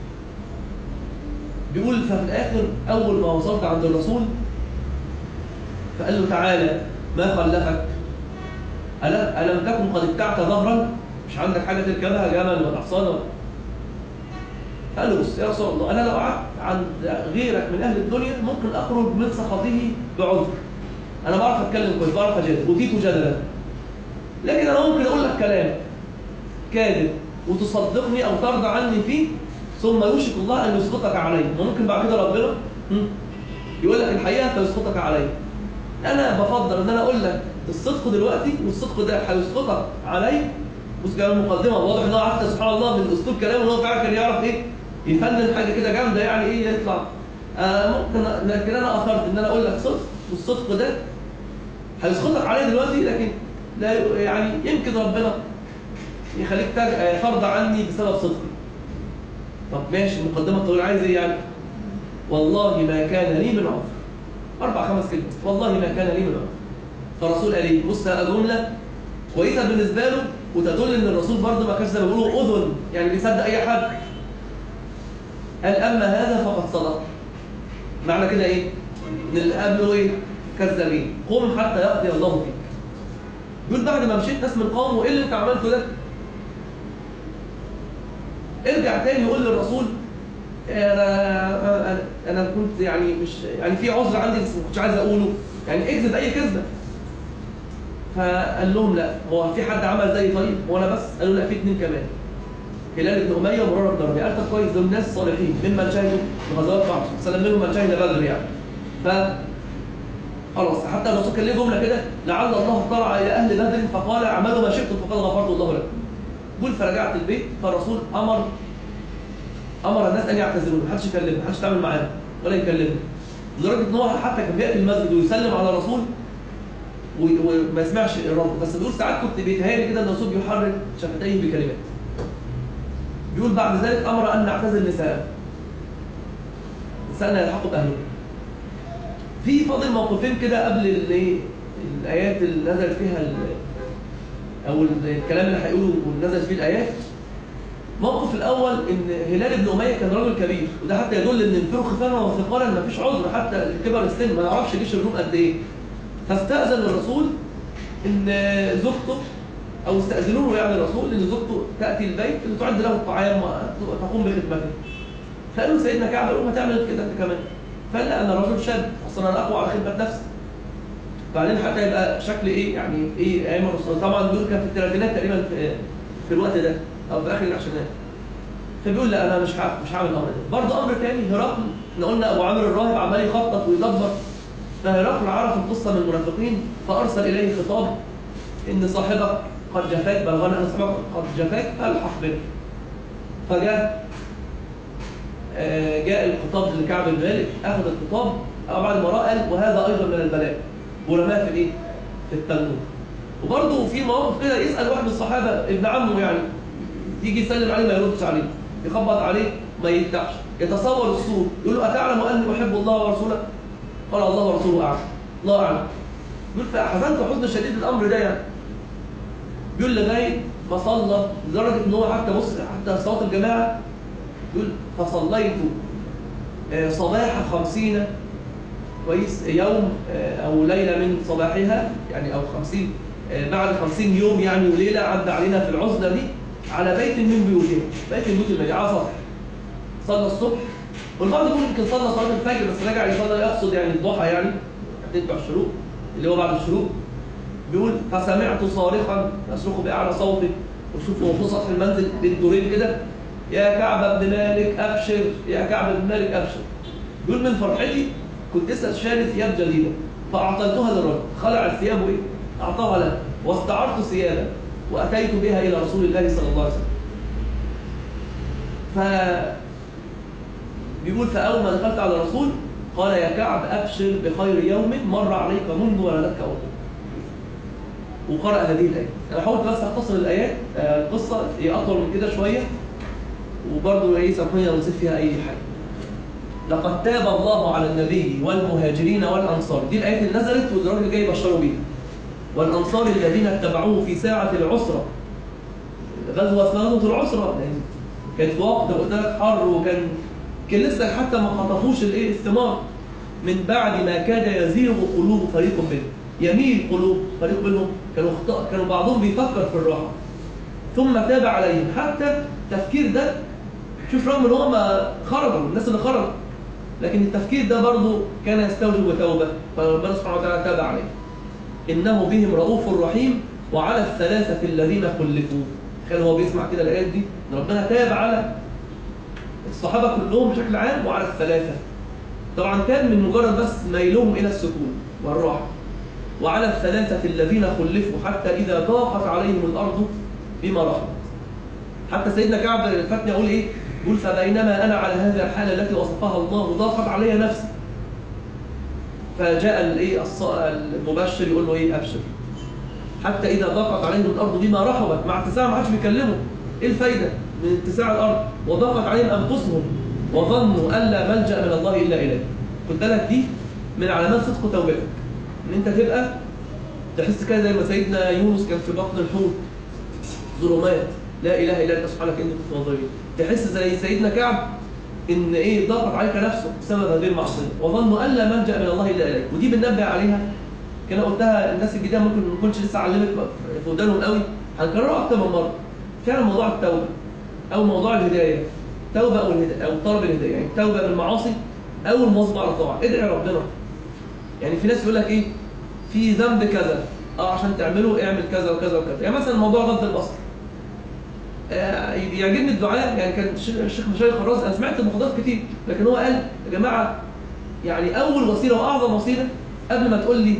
بيقول ففي الاخر اول ما وصلت عند الرسول فقال له تعالى ما خلفك ألم, ألم تكن قد ابتعت ظهرا مش عندك حاجة تركبها جمل ولا حصان ولا قال له بص يا رسول الله أنا لو قعدت عند غيرك من أهل الدنيا ممكن أخرج من سخطه بعذر أنا بعرف أتكلم كويس بعرف أجادل أوتيت جدلا لكن أنا ممكن أقول لك كلام كاذب وتصدقني أو ترضى عني فيه ثم يوشك الله أن يسقطك عليه ممكن بعد كده ربنا هم، يقول لك الحقيقة فيسقطك عليه انا بفضل ان انا اقول لك الصدق دلوقتي والصدق ده هيسقطك علي بص كمان مقدمه واضح ان هو حتى سبحان الله من اسلوب كلامه ان هو فعلا كان يعرف ايه يفنن حاجه كده جامده يعني ايه يطلع آه ممكن لكن انا اثرت ان انا اقول لك صدق والصدق ده هيسقطك عليه دلوقتي لكن لا يعني يمكن ربنا يخليك تج- ترضى عني بسبب صدقي طب ماشي المقدمه الطويله عايز ايه يعني والله ما كان لي من عذر أربع خمس كلمات والله ما كان لي من عذر فالرسول قال ايه بص بقى جملة كويسة بالنسبة له وتدل إن الرسول برضه ما كانش زي ما بيقولوا أذن يعني بيصدق أي حد قال أما هذا فقد صدق معنى كده إيه؟ إن اللي قبله إيه؟ كذابين قم حتى يقضي الله فيك يقول بعد ما مشيت ناس من قومه إيه اللي أنت عملته ده؟ ارجع تاني وقول للرسول انا انا انا كنت يعني مش يعني في عذر عندي بس ما كنتش عايز اقوله يعني اكذب اي كذبه فقال لهم لا هو في حد عمل زي طيب هو انا بس قالوا لا في اثنين كمان هلال بن اميه ومراره بن ربيعه قال طب كويس دول ناس صالحين ممن شهدوا غزوات بعض سلم منهم من شهد بدر يعني ف خلاص حتى الرسول كان ليه جمله كده لعل الله اطلع الى اهل بدر فقال اعملوا ما شئتم فقد غفرت الله لكم قل فرجعت البيت فالرسول امر امر الناس ان يعتذروا محدش يكلمه محدش يتعامل معاه ولا يكلمه لدرجه ان هو حتى كان بياتي المسجد ويسلم على الرسول و- وما يسمعش الرد بس بيقول ساعات كنت بيتهيألي كده ان الرسول بيحرك شفتيه بكلمات بيقول بعد ذلك امر ان نعتزل نساء نساءنا يلحقوا باهلهم في فاضل موقفين كده قبل الايه الايات اللي نزلت فيها ال- او الكلام اللي هيقوله ونزلت فيه الايات الموقف الاول ان هلال بن اميه كان راجل كبير وده حتى يدل ان انفروا خفافا وثقالا ما فيش عذر حتى كبر السن ما يعرفش جيش الروم قد ايه فاستاذن الرسول ان زوجته او استاذنوا له يعني الرسول ان زوجته تاتي البيت لتعد له الطعام وتقوم بخدمته فقالوا سيدنا كعب قال له ما تعمل كده انت كمان فقال لا انا رجل شاب اصلا انا اقوى على خدمه نفسي بعدين حتى يبقى شكل ايه يعني ايه ايام الرسول طبعا دول كان في الثلاثينات تقريبا في, في الوقت ده او في اخر العشرينات فبيقول لا انا مش ها- مش هعمل الامر ده برضه امر تاني هرقل احنا قلنا ابو عامر الراهب عمال يخطط ويدبر فهرقل عرف القصه من المنافقين فارسل اليه خطاب ان صاحبك قد جفاك بلغنا ان صاحبك قد جفاك فالحق بنا فجاء آه، جاء الخطاب لكعب بن مالك اخذ الخطاب أو بعد ما رأى قال وهذا ايضا من البلاء ورماه في الايه؟ في التنور وبرضه في مواقف كده يسال واحد من الصحابه ابن عمه يعني يجي يسلم عليه ما يردش عليه يخبط عليه ما يفتحش يتصور الصور يقول له اتعلم اني احب الله ورسوله قال الله ورسوله اعلم الله اعلم يقول فحزنت حزن شديد الامر ده يعني بيقول لغايه ما صلى لدرجه ان هو حتى بص حتى صلاه الجماعه يقول فصليت آه، صباح خمسين كويس يوم آه، أو ليلة من صباحها يعني أو خمسين آه، بعد خمسين يوم يعني وليلة عدى علينا في العزلة دي على بيت من بيوتهم بيت من بيوت المدينة على سطح صلى الصبح والبعض يقول يمكن صلى صلاة الفجر بس رجع يصلي يقصد يعني الضحى يعني تتبع الشروق اللي هو بعد الشروق بيقول فسمعت صارخا يصرخ بأعلى صوتي وشوفوا فوق سطح المنزل بالدورين كده يا كعب بن مالك أبشر يا كعب بن مالك أبشر بيقول من فرحتي كنت لسه شاري ثياب جديدة فأعطيتها للرجل خلع الثياب وإيه؟ أعطاها له واستعرت ثيابا وأتيت بها إلى رسول الله صلى الله عليه وسلم ف بيقول فأول ما دخلت على الرسول قال يا كعب أبشر بخير يوم مر عليك منذ ولدتك أمك وقرأ هذه الآية أنا حاولت بس أختصر الآيات آه، القصة هي أطول من كده شوية وبرضه إيه سامحوني لو نسيت فيها أي حاجة لقد تاب الله على النبي والمهاجرين والأنصار دي الآيات اللي نزلت والراجل جاي يبشروا بيها والأنصار الذين اتبعوه في ساعة العسرة غزوة اسمها غزوة العسرة يعني كانت في وقت قلت لك حر وكان كان لسه حتى ما خطفوش الايه الثمار من بعد ما كاد يزيغ قلوب فريق منهم يميل قلوب فريق منهم كانوا اخطاء كانوا بعضهم بيفكر في الراحه ثم تاب عليهم حتى التفكير ده شوف رغم ان هم خرجوا الناس اللي خرجوا لكن التفكير ده برضه كان يستوجب توبه فربنا سبحانه وتعالى تاب عليهم انه بهم رؤوف رحيم وعلى الثلاثه الذين خلفوا تخيل هو بيسمع كده الايات دي ان ربنا تاب على الصحابة كلهم بشكل عام وعلى الثلاثة طبعا كان من مجرد بس ميلهم إلى السكون والراحة وعلى الثلاثة الذين خلفوا حتى إذا ضاقت عليهم الأرض بما رحمت حتى سيدنا كعب الفتني يقول إيه؟ يقول فبينما أنا على هذه الحالة التي وصفها الله ضاقت علي نفسي فجاء الايه المبشر يقول له ايه ابشر حتى اذا ضاقت عليهم الارض بما رحبت مع اتساع ما حدش بيكلمه ايه الفايده من اتساع الارض وضاقت عليهم انفسهم وظنوا ان لا ملجا من الله الا اليه خد بالك دي من علامات صدق توبتك ان انت تبقى تحس كده زي ما سيدنا يونس كان في بطن الحوت ظلمات لا اله الا انت سبحانك اني كنت من الظالمين تحس زي سيدنا كعب ان ايه ضاقت عليك نفسه بسبب هذه المعصيه وظنوا ان لا ملجا من الله الا اليه ودي بننبه عليها كان قلتها الناس الجديده ممكن ما نكونش لسه علمت في ودانهم قوي هنكررها اكتر من مره فعلا موضوع التوبه او موضوع الهدايه توبه او الهدايه او طلب الهدايه يعني توبه من المعاصي او المواظبه على الطاعه ادعي ربنا يعني في ناس يقول لك ايه في ذنب كذا اه عشان تعمله اعمل كذا وكذا وكذا يعني مثلا موضوع غض البصر آه يعجبني الدعاء يعني كان الشيخ مشايخ خراز انا سمعت المحاضرات كتير لكن هو قال يا جماعه يعني اول وسيله واعظم وسيله قبل ما تقول لي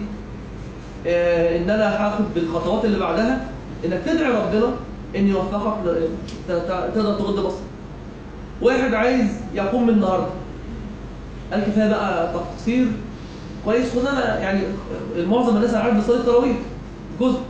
آه ان انا هاخد بالخطوات اللي بعدها انك تدعي ربنا ان يوفقك تقدر تغض بصرك واحد عايز يقوم من النهارده قال كفايه بقى تقصير كويس خدنا يعني معظم الناس عارف بيصلي التراويح جزء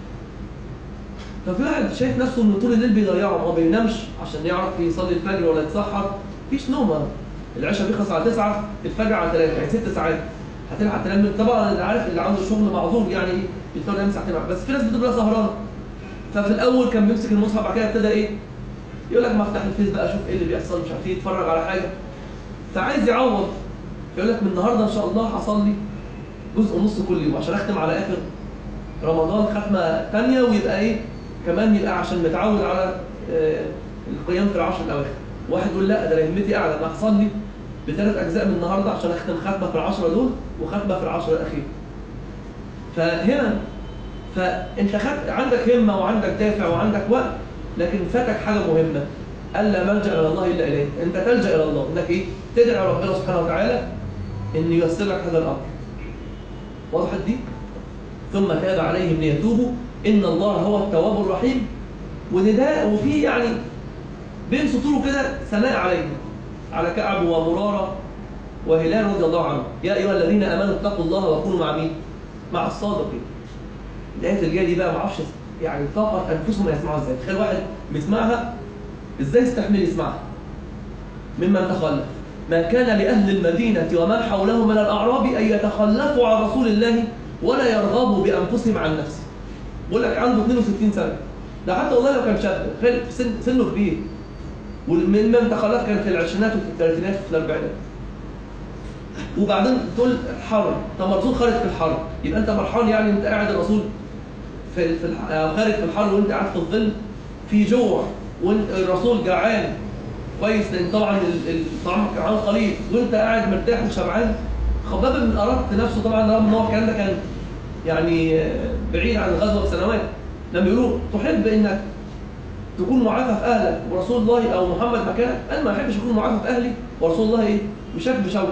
ففي واحد شايف نفسه ان طول الليل بيضيعه ما بينامش عشان يعرف يصلي الفجر ولا يتسحر مفيش نوم العشاء بيخلص على 9 الفجر على 3 يعني 6 ساعات هتلحق تنام طبعا اللي عارف اللي عنده شغل معذور يعني بيضطر ينام ساعتين بس في ناس بتبقى سهرانه ففي الاول كان بيمسك المصحف بعد كده ابتدى ايه يقول لك ما افتح الفيس بقى اشوف ايه اللي بيحصل مش عارف ايه يتفرج على حاجه فعايز يعوض يقول لك من النهارده ان شاء الله هصلي جزء ونص كل يوم عشان اختم على اخر رمضان ختمه ثانيه ويبقى ايه كمان يبقى عشان متعود على آه القيام في العشر الاواخر واحد يقول لا ده انا همتي اعلى انا هصلي بثلاث اجزاء من النهارده عشان اختم ختمه في العشره دول وختمه في العشره الاخير فهنا فانت خد عندك همه وعندك دافع وعندك وقت لكن فاتك حاجه مهمه الا ملجا الى الله الا اليه انت تلجا الى الله انك ايه تدعي ربنا سبحانه وتعالى ان ييسر لك هذا الامر وضحت دي ثم تاب عليهم ليتوبوا ان الله هو التواب الرحيم ونداء وفي يعني بين سطوره كده ثناء عليهم على كعب ومراره وهلال رضي الله عنه يا ايها الذين امنوا اتقوا الله وكونوا مع مين؟ مع الصادقين الايه اللي جايه دي بقى ما اعرفش يعني طاقه انفسهم يسمعوها ازاي تخيل واحد بيسمعها ازاي يستحمل يسمعها ممن تخلف ما كان لاهل المدينه ومن حولهم من الاعراب ان يتخلفوا عن رسول الله ولا يرغبوا بانفسهم عن نفسه بقول لك عنده 62 سنه ده حتى والله لو كان شاب تخيل سن سنه كبير ومن تخلف كان في العشرينات وفي الثلاثينات وفي الاربعينات وبعدين تقول حرب طب ما الرسول خارج في الحرب يبقى انت فرحان يعني انت قاعد الرسول في في الح- آه، خارج في الحر وانت قاعد في الظل في جوع وانت الرسول جعان كويس لان طبعا ال- ال- الطعام جعان قليل وانت قاعد مرتاح وشبعان خباب بن الارت نفسه طبعا رغم ان هو الكلام ده كان يعني آه، بعيد عن الغزوه بسنوات لما يقولوا تحب انك تكون معافى في اهلك ورسول الله او محمد مكانك انا ما احبش اكون معافى في اهلي ورسول الله ايه مشاك بشوكه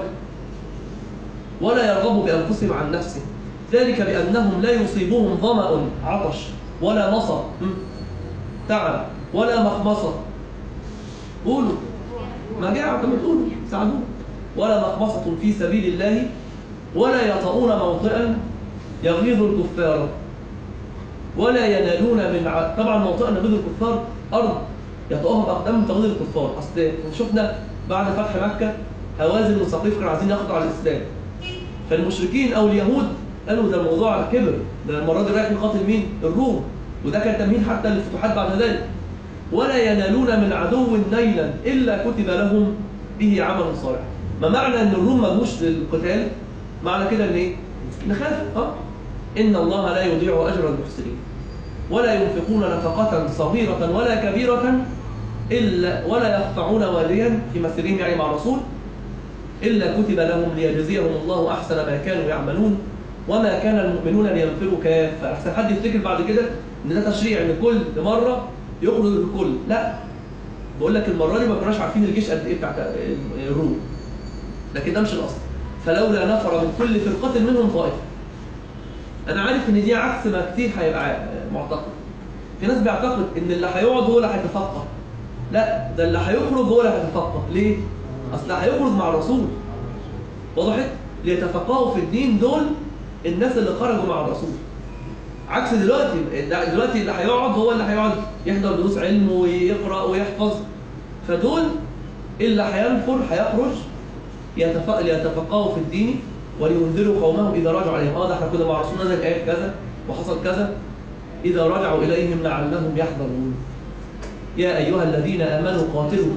ولا يرغبوا بانفسهم عن نفسه ذلك بانهم لا يصيبهم ظما عطش ولا نصب م? تعب ولا مخمصه قولوا مجاعة كما تقولوا ساعدوه ولا مخمصة في سبيل الله ولا يطؤون موطئا يغيظ الكفار ولا ينالون من ع... طبعا موطئا يغيظ الكفار أرض يطؤها بأقدام تغيظ الكفار أصل شفنا بعد فتح مكة هوازن وثقيف كانوا عايزين ياخدوا على الإسلام فالمشركين أو اليهود قالوا ده الموضوع كبر ده المرة دي رايح يقاتل مين؟ الروم وده كان تمهيد حتى للفتوحات بعد ذلك ولا ينالون من عدو نيلا إلا كتب لهم به عمل صالح ما معنى أن الروم ما جوش للقتال معنى كده أن إيه؟ نخاف أه إن الله لا يضيع أجر المحسنين ولا ينفقون نفقة صغيرة ولا كبيرة إلا ولا يقطعون واديا في مسيرهم يعني مع الرسول إلا كتب لهم ليجزيهم الله أحسن ما كانوا يعملون وما كان المؤمنون لينفروا كافة أحسن حد يفتكر بعد كده إن ده تشريع إن كل مرة يخرج الكل لا بقول لك المرة دي ما كناش عارفين الجيش قد إيه بتاع الروم لكن ده مش الأصل فلولا نفر من كل فرقة منهم طائفة أنا عارف إن دي عكس ما كتير هيبقى معتقد في ناس بيعتقد إن اللي هيقعد هو اللي هيتفقه لا ده اللي هيخرج هو اللي هيتفقه ليه؟ أصل هيخرج مع الرسول وضحت؟ ليتفقهوا في الدين دول الناس اللي خرجوا مع الرسول عكس دلوقتي دلوقتي اللي هيقعد هو اللي هيقعد يحضر دروس علم ويقرا ويحفظ فدول اللي هينفر هيخرج يتف- ليتفقهوا في الدين ولينذروا قومهم اذا رجعوا اليهم اه ده احنا كنا مع رسول نزل ايه كذا وحصل كذا اذا رجعوا اليهم لعلهم يحذرون يا ايها الذين امنوا قاتلوا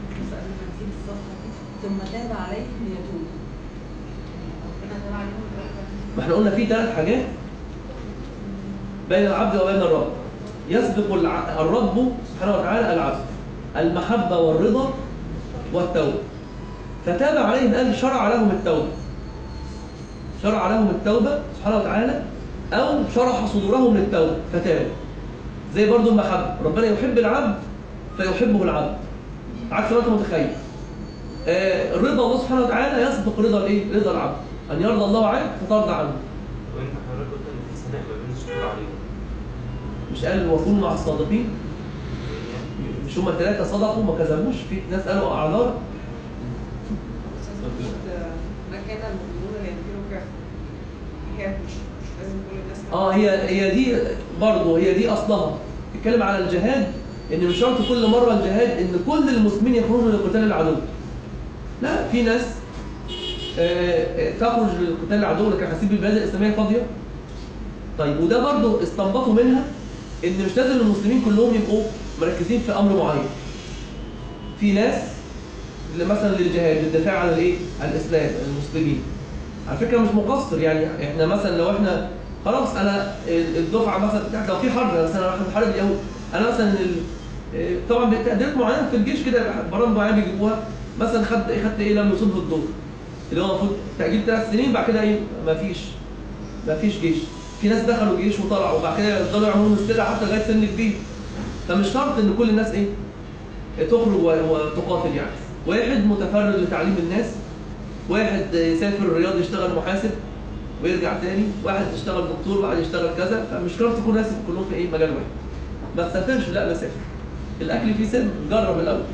ثم تاب عليهم ليتوبوا ربنا تاب عليهم برحمته. ما احنا قلنا في ثلاث حاجات بين العبد وبين الرب يسبق الع- الرب سبحانه وتعالى العبد المحبة والرضا والتوبة فتاب عليهم قال شرع لهم التوبة شرع لهم التوبة سبحانه وتعالى أو شرح صدورهم للتوبة فتابوا زي برضو المحبة ربنا يحب العبد فيحبه العبد عكس ما انت متخيل آه، رضا الله سبحانه وتعالى يسبق رضا الايه؟ رضا العبد ان يرضى الله عنك فترضى عنه وانت حضرتك قلت ان في ثناء ما بين الشكر عليهم مش قال وكونوا مع الصادقين مش هما الثلاثة صدقوا ما كذبوش في ناس قالوا أعذار أستاذ محمود ما كان المؤمنون لينفروا كافة هي مش مش لازم كل الناس اه هي هي دي برضه هي دي أصلها بيتكلم على الجهاد إن مش شرط كل مرة الجهاد إن كل المسلمين يخرجوا لقتال العدو لا في ناس آه، آه، تخرج لقتال العدو لكن هسيب البلاد الإسلامية فاضية طيب وده برضه استنبطوا منها إن مش لازم المسلمين كلهم يبقوا مركزين في أمر معين في ناس اللي مثلا للجهاد للدفاع عن الايه؟ عن الاسلام المسلمين. على فكره مش مقصر يعني احنا مثلا لو احنا خلاص انا الدفعه مثلا بتاعت لو في حرب مثلا احنا بنحارب اليهود انا مثلا ال... إيه، طبعا بتقديرات معينه في الجيش كده برامج معينه بيجيبوها مثلا خدت خدت ايه لما يصيب الدور اللي هو المفروض تاجيل ثلاث سنين بعد كده ايه مفيش مفيش جيش في ناس دخلوا جيش وطلعوا وبعد كده يفضلوا يعملوا استدعاء حتى لغايه سن كبير فمش شرط ان كل الناس ايه تخرج و- وتقاتل يعني واحد متفرغ لتعليم الناس واحد يسافر الرياض يشتغل محاسب ويرجع تاني واحد يشتغل دكتور وواحد يشتغل كذا فمش شرط يكون ناس كلهم في ايه مجال واحد ما تسافرش لا بسافر الاكل فيه سن جرب الاول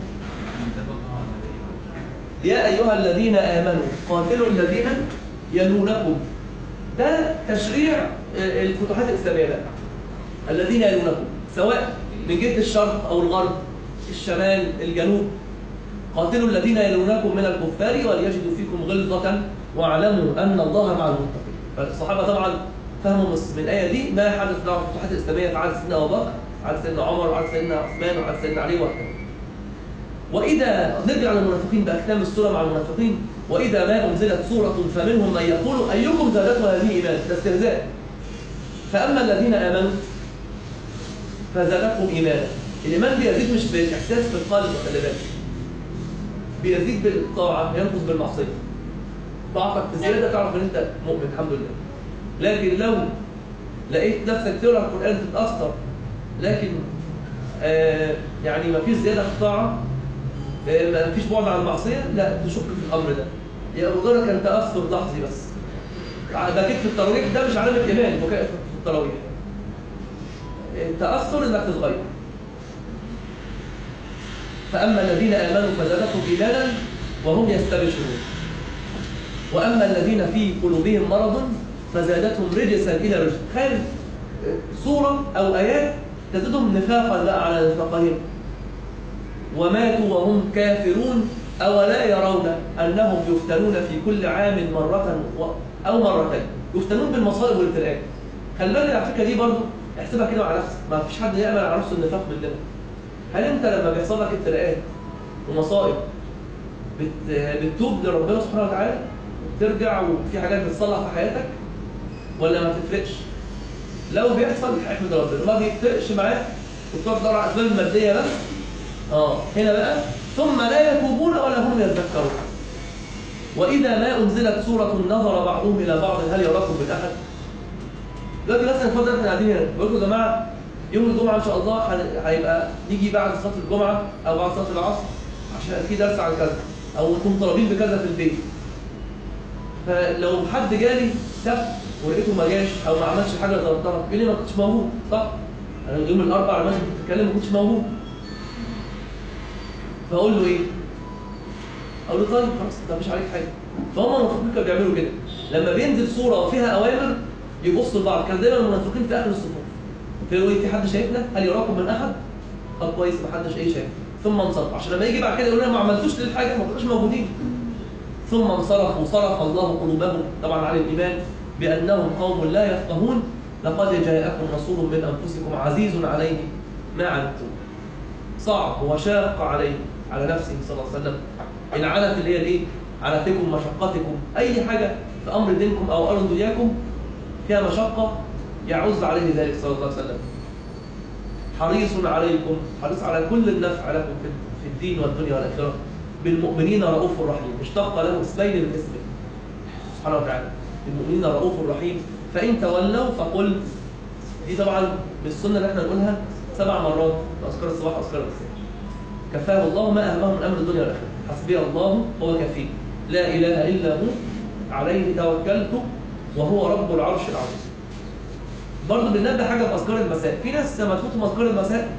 يا ايها الذين امنوا قاتلوا الذين يلونكم ده تشريع آه، الفتوحات الاسلاميه ده الذين يلونكم سواء من جهه الشرق او الغرب الشمال الجنوب قاتلوا الذين يلونكم من الكفار وليجدوا فيكم غلظة واعلموا أن الله مع المتقين فالصحابة طبعا فهموا من من الآية دي ما حدث لهم في الفتوحات الإسلامية في عهد سيدنا أبو بكر عهد سيدنا عمر وعهد سيدنا عثمان وعهد سيدنا علي وهكذا وإذا نرجع للمنافقين بأختام السورة مع المنافقين وإذا ما أنزلت سورة فمنهم من يقول أيكم زادته هذه إيمان ده استهزاء فأما الذين آمنوا فزادتهم إيمانا الإيمان بيزيد مش بالإحساس في القلب خلي بالك بيزيد بالطاعة ينقص بالمعصية طاعتك بزيادة تعرف إن أنت مؤمن الحمد لله لكن لو لقيت نفسك تقرا القرآن تتأثر لكن آه يعني ما فيش زيادة في الطاعة آه ما فيش بعد عن المعصية لا تشك في الأمر ده يا مجرد كان تأثر لحظي بس بكيت في التراويح ده مش علامة إيمان بكاء في التراويح تأثر إنك تتغير فأما الذين آمنوا فزادتهم إيمانا وهم يستبشرون وأما الذين في قلوبهم مرض فزادتهم رجسا إلى رجس خير صورة أو آيات تزيدهم نفاقا لا على نفاقهم وماتوا وهم كافرون أولا يرون أنهم يفتنون في كل عام مرة و... أو مرتين يفتنون بالمصائب والابتلاءات خلي بالك على الفكرة دي برضه احسبها كده على نفسك ما فيش حد يعمل على نفسه النفاق مننا هل انت لما بيحصل لك ابتلاءات ومصائب بت... بتتوب لربنا سبحانه وتعالى وبترجع وفي حاجات بتصلح في حياتك ولا ما بتفرقش لو بيحصل احمد ربنا ما بيفرقش معاك وتقعد تدور على الاسباب الماديه بس اه هنا بقى ثم لا يتوبون ولا هم يذكرون واذا ما انزلت سوره نظر بعضهم الى بعض هل يراكم من احد دلوقتي مثلا اتفضل احنا قاعدين هنا بقول لكم يا جماعه يوم الجمعه ان شاء الله هن- هيبقى نيجي بعد صلاه الجمعه او بعد صلاه العصر عشان في درس عن كذا او انتم طالبين بكذا في البيت فلو حد جالي سبت ولقيته ما جاش او ما عملش حاجه طلبتها يقول لي ما كنتش موجود صح؟ انا يوم الاربعاء لما انت بتتكلم ما كنتش موجود فاقول له ايه؟ اقول له طيب خلاص انت مش عليك حاجه فهم المنافقين كانوا بيعملوا كده لما بينزل صوره فيها اوامر يبصوا لبعض كان دايما المنافقين في اخر الصفوف فيقولوا ايه في حد شايفنا؟ هل يراكم من احد؟ طب كويس ما حدش ايه شايف ثم انصرف عشان لما يجي بعد كده يقول لنا ما عملتوش للحاجه ما كناش موجودين ثم انصرفوا صرف الله قلوبهم طبعا عن الايمان بانهم قوم لا يفقهون لقد جاءكم رسول من انفسكم عزيز عليه ما عنتم صعب وشاق عليه على نفسه صلى الله عليه وسلم العنت اللي هي الايه؟ عنتكم مشقتكم اي حاجه في امر دينكم او امر دنياكم فيها مشقه يعوز عليه ذلك صلى الله عليه وسلم حريص عليكم حريص على كل النفع لكم في في الدين والدنيا والاخره بالمؤمنين رؤوف رحيم اشتق له اسمين من اسمه سبحانه وتعالى المؤمنين رؤوف رحيم فان تولوا فقل دي طبعا من السنه اللي احنا نقولها سبع مرات في اذكار الصباح واذكار المساء كفاه الله ما اهمه من امر الدنيا والاخره حسبي الله هو كفيه لا اله الا هو عليه توكلت وهو رب العرش العظيم برضه بننبه حاجه في اذكار المساء في ناس لما تفوتهم اذكار المساء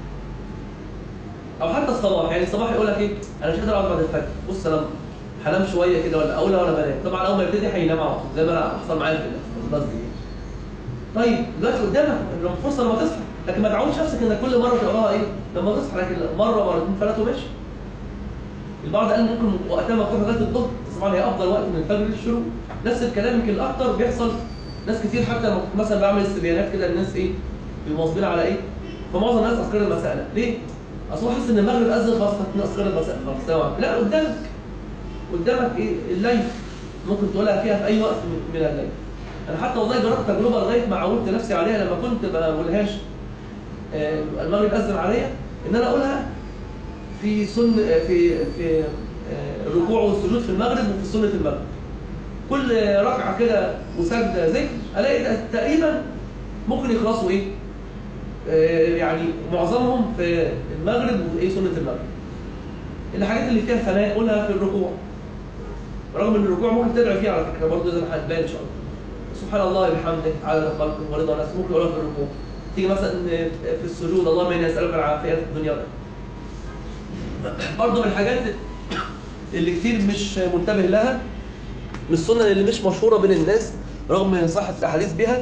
او حتى الصباح يعني الصباح يقول لك ايه انا مش قادر اقعد بعد الفجر بص انا هنام شويه كده ولا اقولها ولا بنام طبعا اول ما يبتدي هينام على طول زي ما انا حصل معايا في الباص دي طيب دلوقتي قدامك الفرصه لما تصحى لكن ما تعودش نفسك انك كل مره تقراها ايه لما تصحى لكن مره مرتين ثلاثه وماشي البعض قال ممكن وقتها مفتوح لغايه الظهر بس طبعا هي افضل وقت من الفجر للشروق نفس الكلام يمكن الاكتر بيحصل ناس كتير حتى لما كنت مثلا بعمل استبيانات كده الناس ايه بيواظبين على ايه فمعظم الناس اذكار المساء لا ليه؟ اصل هو حاسس ان المغرب اذن خلاص هتكون اذكار المساء خلاص تمام لا قدامك قدامك ايه الليل ممكن تقولها فيها في اي وقت من من الليل انا حتى والله جربت تجربه لغايه ما عودت نفسي عليها لما كنت ما بقولهاش آه، المغرب اذن عليا ان انا اقولها في سن آه، في في آه، الركوع والسجود في المغرب وفي سنه المغرب كل ركعه كده وسجده ذكر الاقي تقريبا ممكن يخلصوا ايه آه، يعني معظمهم في المغرب وايه سنه المغرب الحاجات اللي فيها ثناء قولها في الركوع رغم ان الركوع ممكن تدعي فيه على فكره برضه زي ما هتبان ان شاء الله سبحان الله وبحمده عدد خلقه ورضا نفسه ممكن يقولها في الركوع تيجي مثلا في السجود اللهم اني اسالك العافيه في الدنيا والآخرة. برضه من الحاجات اللي كتير مش منتبه لها من السنن اللي مش مشهوره بين الناس رغم من صحه الاحاديث بها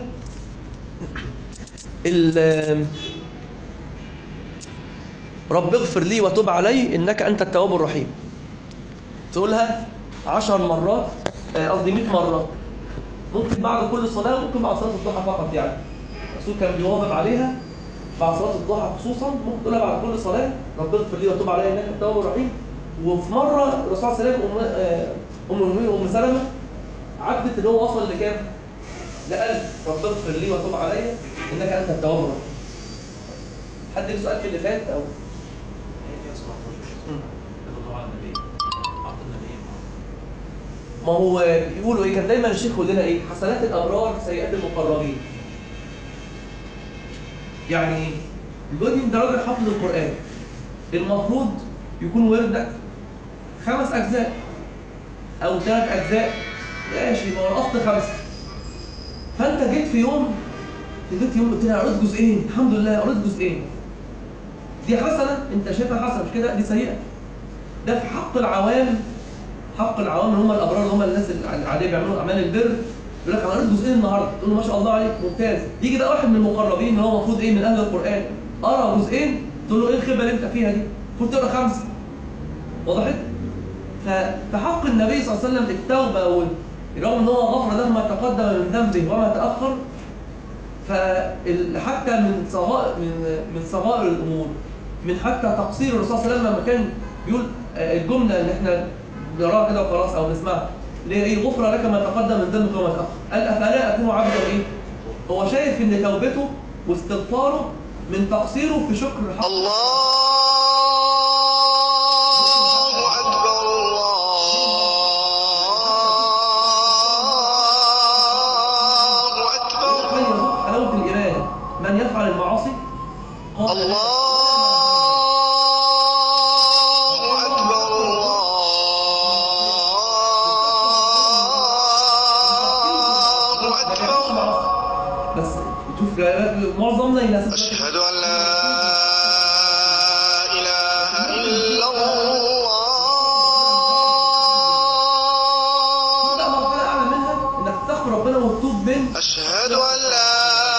ال- رب اغفر لي وتب علي انك انت التواب الرحيم تقولها عشر مرات آه، قصدي 100 مرة ممكن بعد كل صلاة ممكن بعد صلاة الضحى فقط يعني الرسول كان بيواظب عليها بعد صلاه الضحى خصوصا ممكن تقولها بعد كل صلاه ربنا اغفر لي وتوب عليا انك انت التواب الرحيم وفي مره الرسول صلى الله عليه وسلم ام آه، ام المؤمنين ام سلمه عدت ان هو وصل لكام؟ لقلب ربنا اغفر لي وتوب عليا انك انت التواب الرحيم حد له سؤال في اللي فات او مم. ما هو يقولوا ايه كان دايما الشيخ يقول لنا ايه حسنات الابرار سيئات المقربين يعني ايه؟ دلوقتي انت راجل حافظ القران المفروض يكون وردك خمس اجزاء او ثلاث اجزاء ماشي ما هو الاصل خمسه فانت جيت في يوم جيت يوم قلت لي قريت جزئين الحمد لله قريت جزئين دي حسنه انت شايفها حسنه مش كده دي سيئه ده في حق العوام حق العوام اللي هم الابرار اللي هم الناس العاديه بيعملوا اعمال البر يقول لك انا قريت جزئين النهارده تقول له ما شاء الله عليك ممتاز يجي ده واحد من المقربين اللي هو المفروض ايه من اهل القران قرا جزئين تقول له ايه الخيبه اللي انت فيها دي المفروض تقرا خمسه وضحت ففي حق النبي صلى الله عليه وسلم التوبه وال- رغم ان هو غفر له ما تقدم من ذنبه وما تاخر فحتى من صغائر من من صغائر الامور من حتى تقصير الرسول صلى الله عليه وسلم لما كان بيقول آه، الجمله اللي احنا نقراها كده وخلاص او نسمعها اللي هي ايه غفر لك ما تقدم من ذنبك وما تاخر قال افلا اكون عبدا ايه هو شايف ان توبته واستغفاره من تقصيره في شكر الحق الله أكبر الله أكبر من يذوق حلاوه الاراده من يفعل المعاصي قال الله أكبر الله أكبر بس شوف معظمنا يناسب أشهد أن لا إله إلا الله لا مرحله اعلى منها انك تستغفر ربنا وتتوب من أشهد أن لا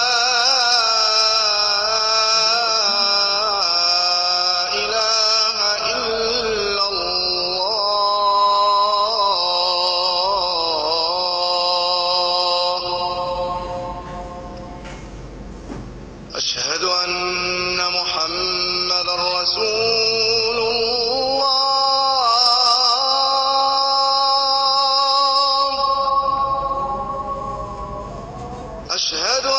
إله إلا الله أشهد أن محمد رسول الله أشهد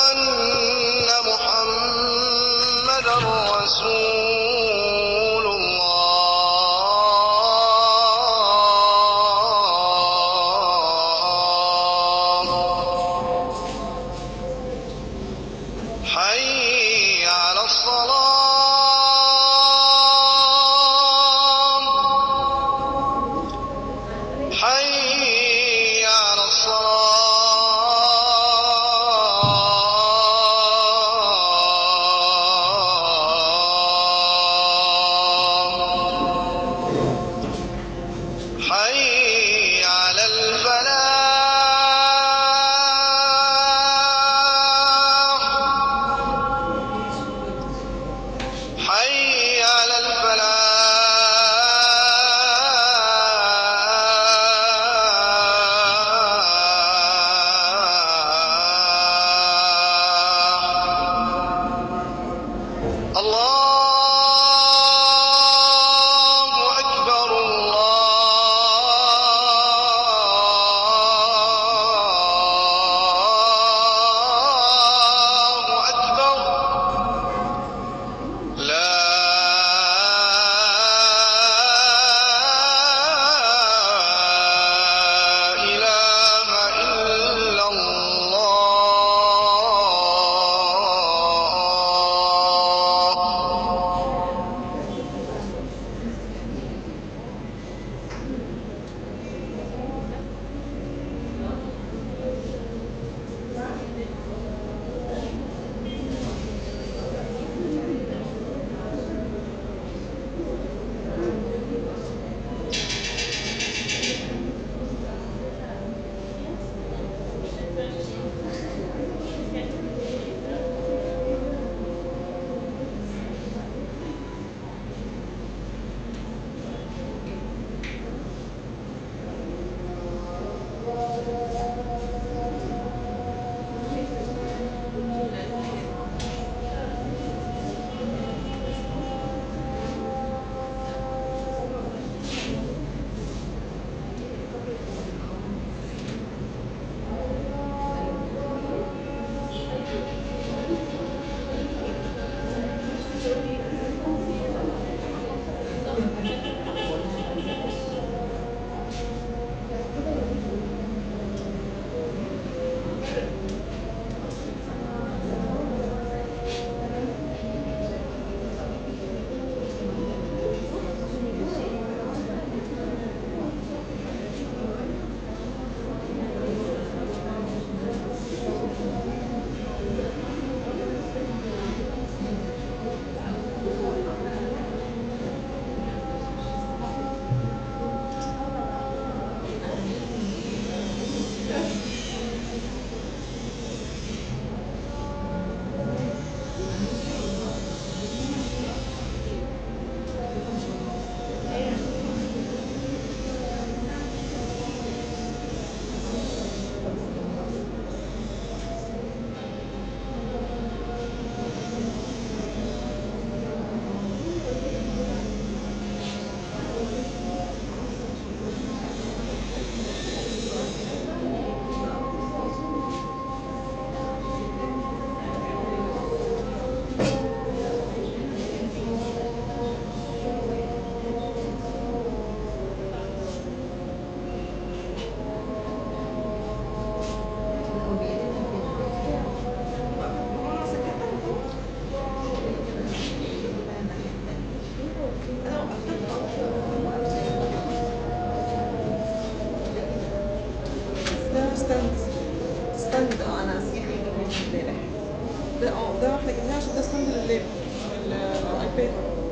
ستاند ستاند اه انا نسيت اجيبه امبارح ده اه ده احنا جبناه عشان ده ستاند لللاب ال- الايباد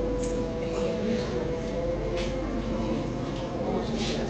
اه عشان كده.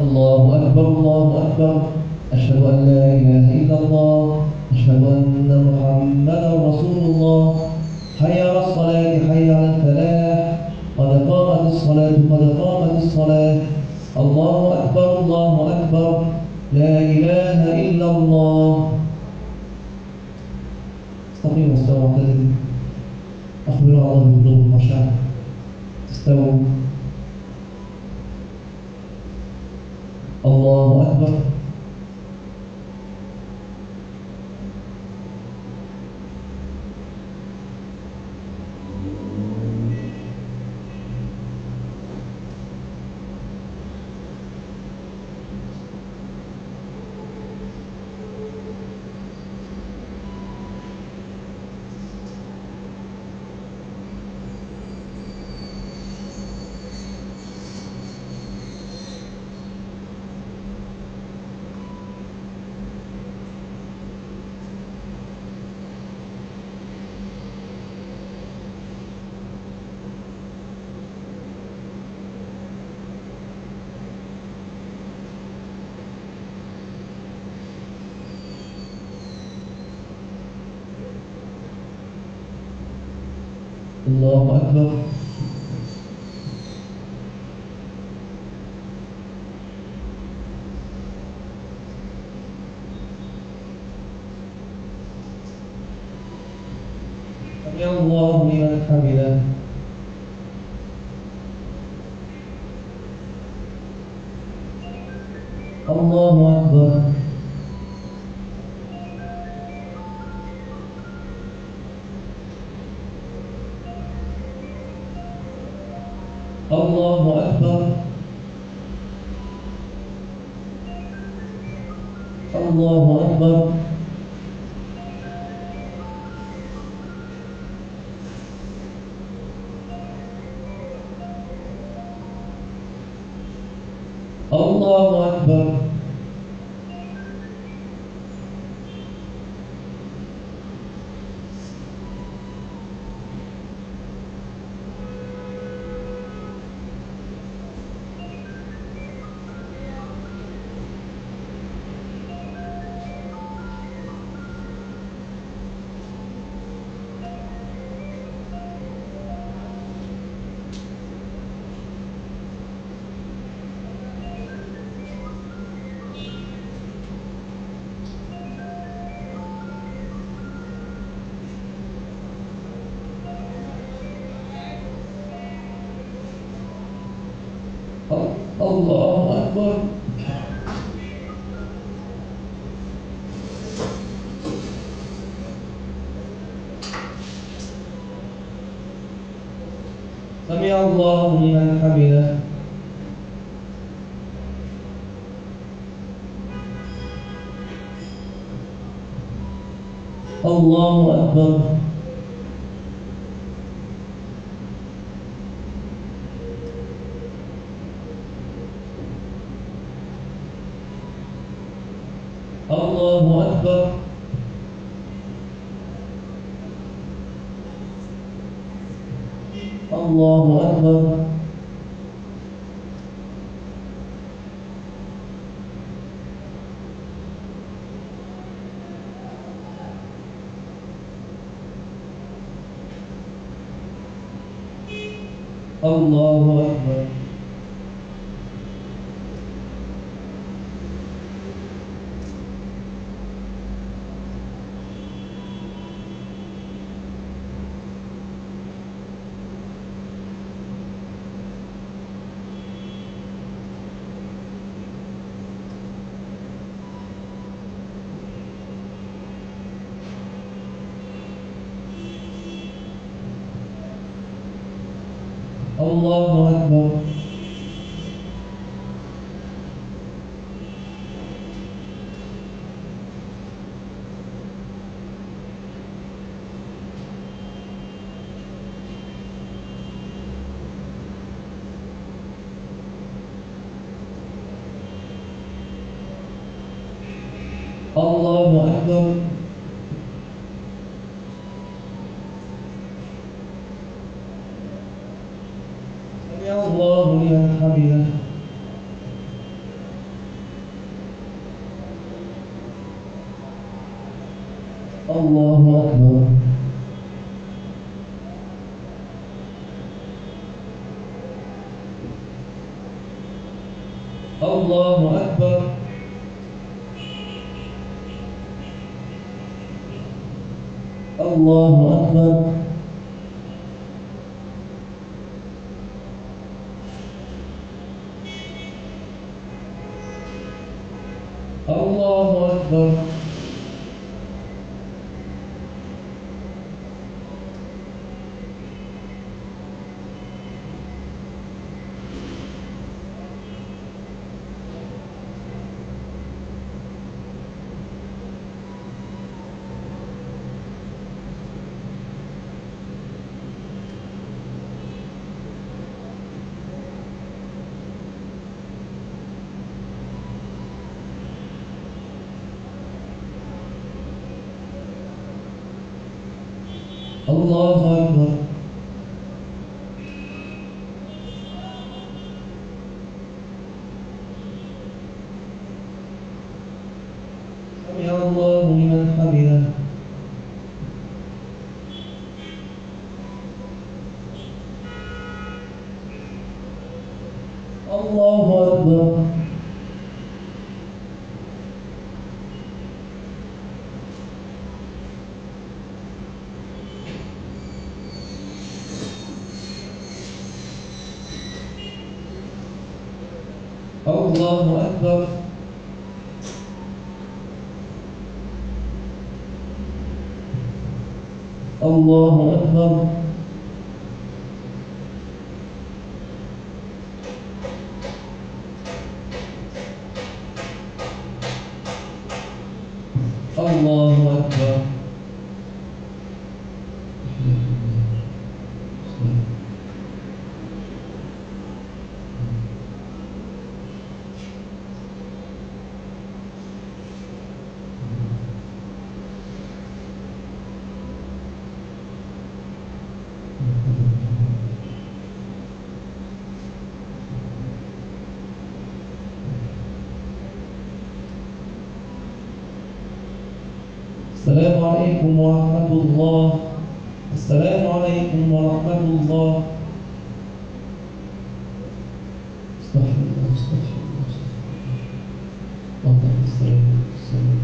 الله أكبر الله أكبر أشهد أن لا إله إلا الله أشهد أن محمدا رسول الله حي على الصلاة حي على الفلاح قد قامت الصلاة قد قامت الصلاة الله أكبر الله أكبر لا إله إلا الله استقيم واستوى معتدل أخبروا الله بالقلوب والخشع استووا الله أكبر الله أكبر سمع الله لمن حمده الله أكبر الله أكبر الله أكبر الله أكبر الله أكبر سمع الله لمن حمده الله أكبر الله أكبر الله أكبر الله أكبر الله أكبر الله أكبر سمع الله لمن حمده الله أكبر الله أكبر الله أكبر الله أكبر الله أكبر سمع الله لمن حمده الله أكبر الله أكبر الله أكبر الله أكبر السلام عليكم ورحمة الله السلام عليكم ورحمة الله استغفر الله استغفر الله استغفر الله اللهم السلام السلام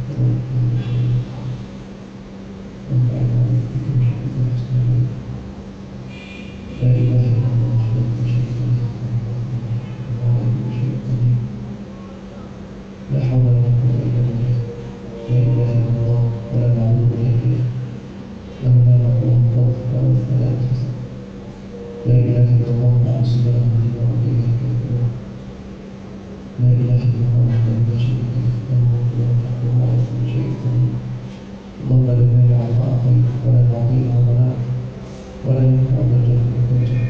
لا إله إلا الله وحده لا شريك له الله كل شيء قدير لا حول ولا قوة إلا بالله لا إله إلا الله ولا معبود إلا له لا مقام فوق ولا ثلاث حسن لا إله إلا الله معصم له دين وإله كافر لا إله إلا الله وحده لا شريك له له الملك وله الحمد وهو على كل شيء قدير اللهم لا مانع لما أعطيت ولا معطي لما منعت ولا ينفع ذا الجد منك الجد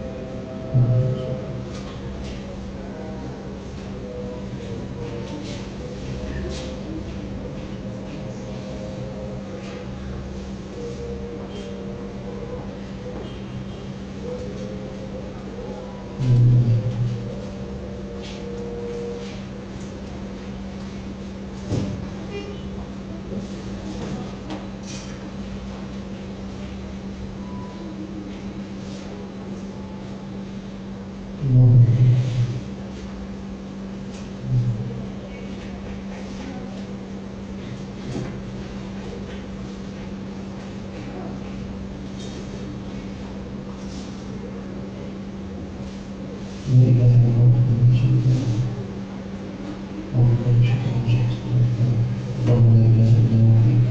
لا إله إلا الله وحده لا شريك له اللهم لا شريك له اللهم لا إله إلا هو وحيد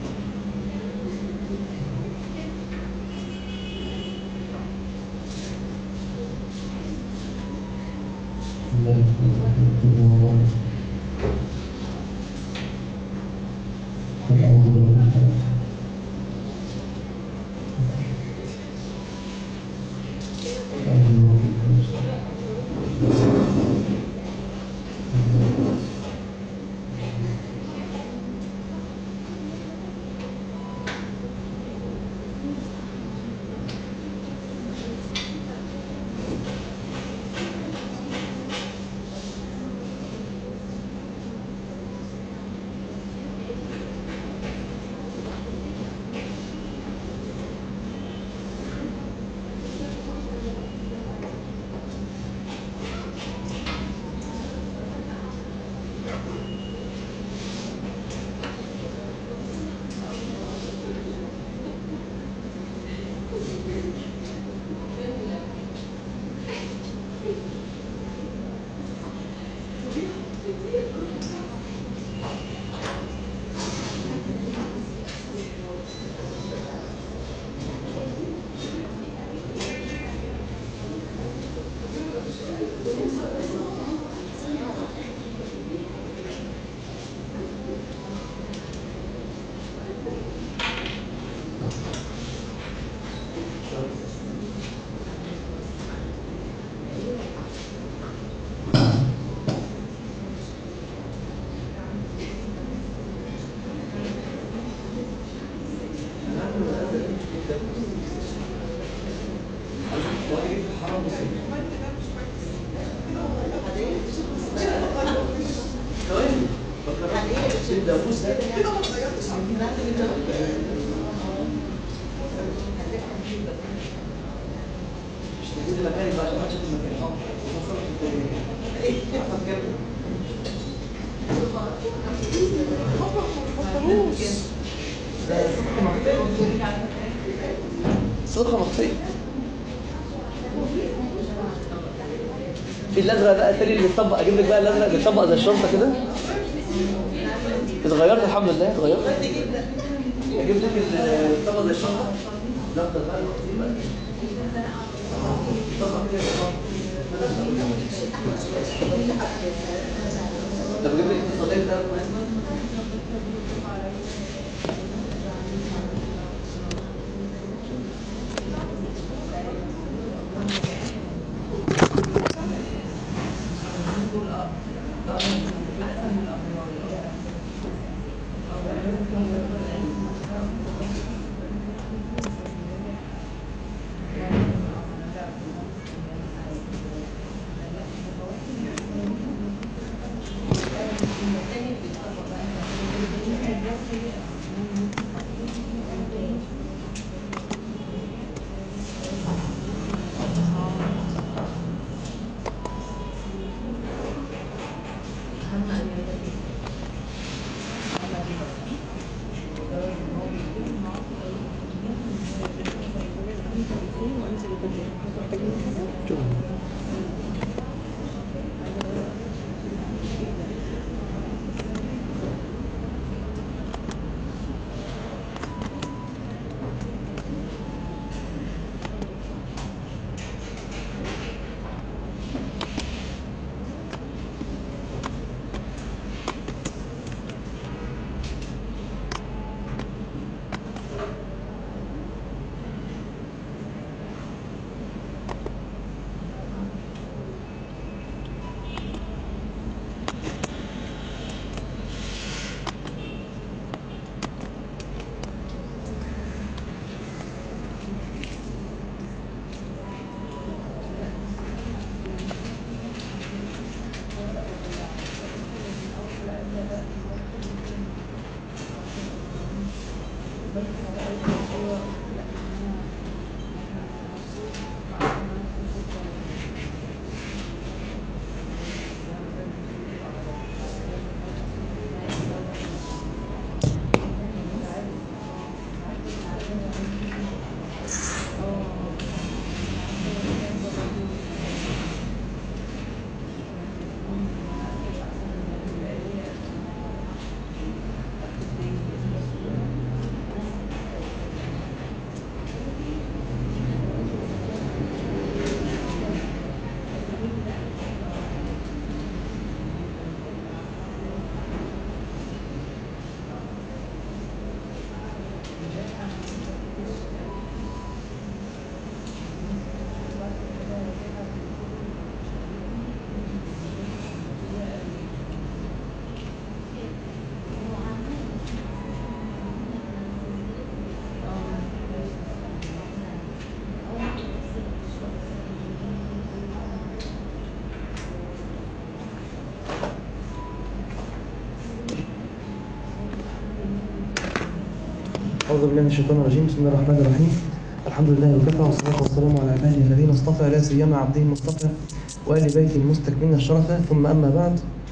لا إله إلا الله قل أعوذ برب الفلق أعوذ برب الناس كتاب واجب حرام مصيبة ثواني بكرر الداووس ده مش موجود المكان بقى عشان محدش ياخد المكان اه وصلت التاني. عارفة بكام؟ لا، صدقة مخفية في الازرق بقى التاني اللي اتطبق اجيب لك بقى الازرق اللي اتطبق زي الشرطه كده اتغيرت الحمد لله اتغيرت اجيب لك اللي اتطبق زي الشرطه الاخضر بقى المخفي بقى اتطبق كده طب اجيب لك الصديق ده أعوذ بالله من الشيطان الرجيم بسم الله الرحمن الرحيم الحمد لله وكفى والصلاة والسلام على عباده الذين اصطفى لا سيما عبده المصطفى وآل بيته المستكملين الشرفة ثم أما بعد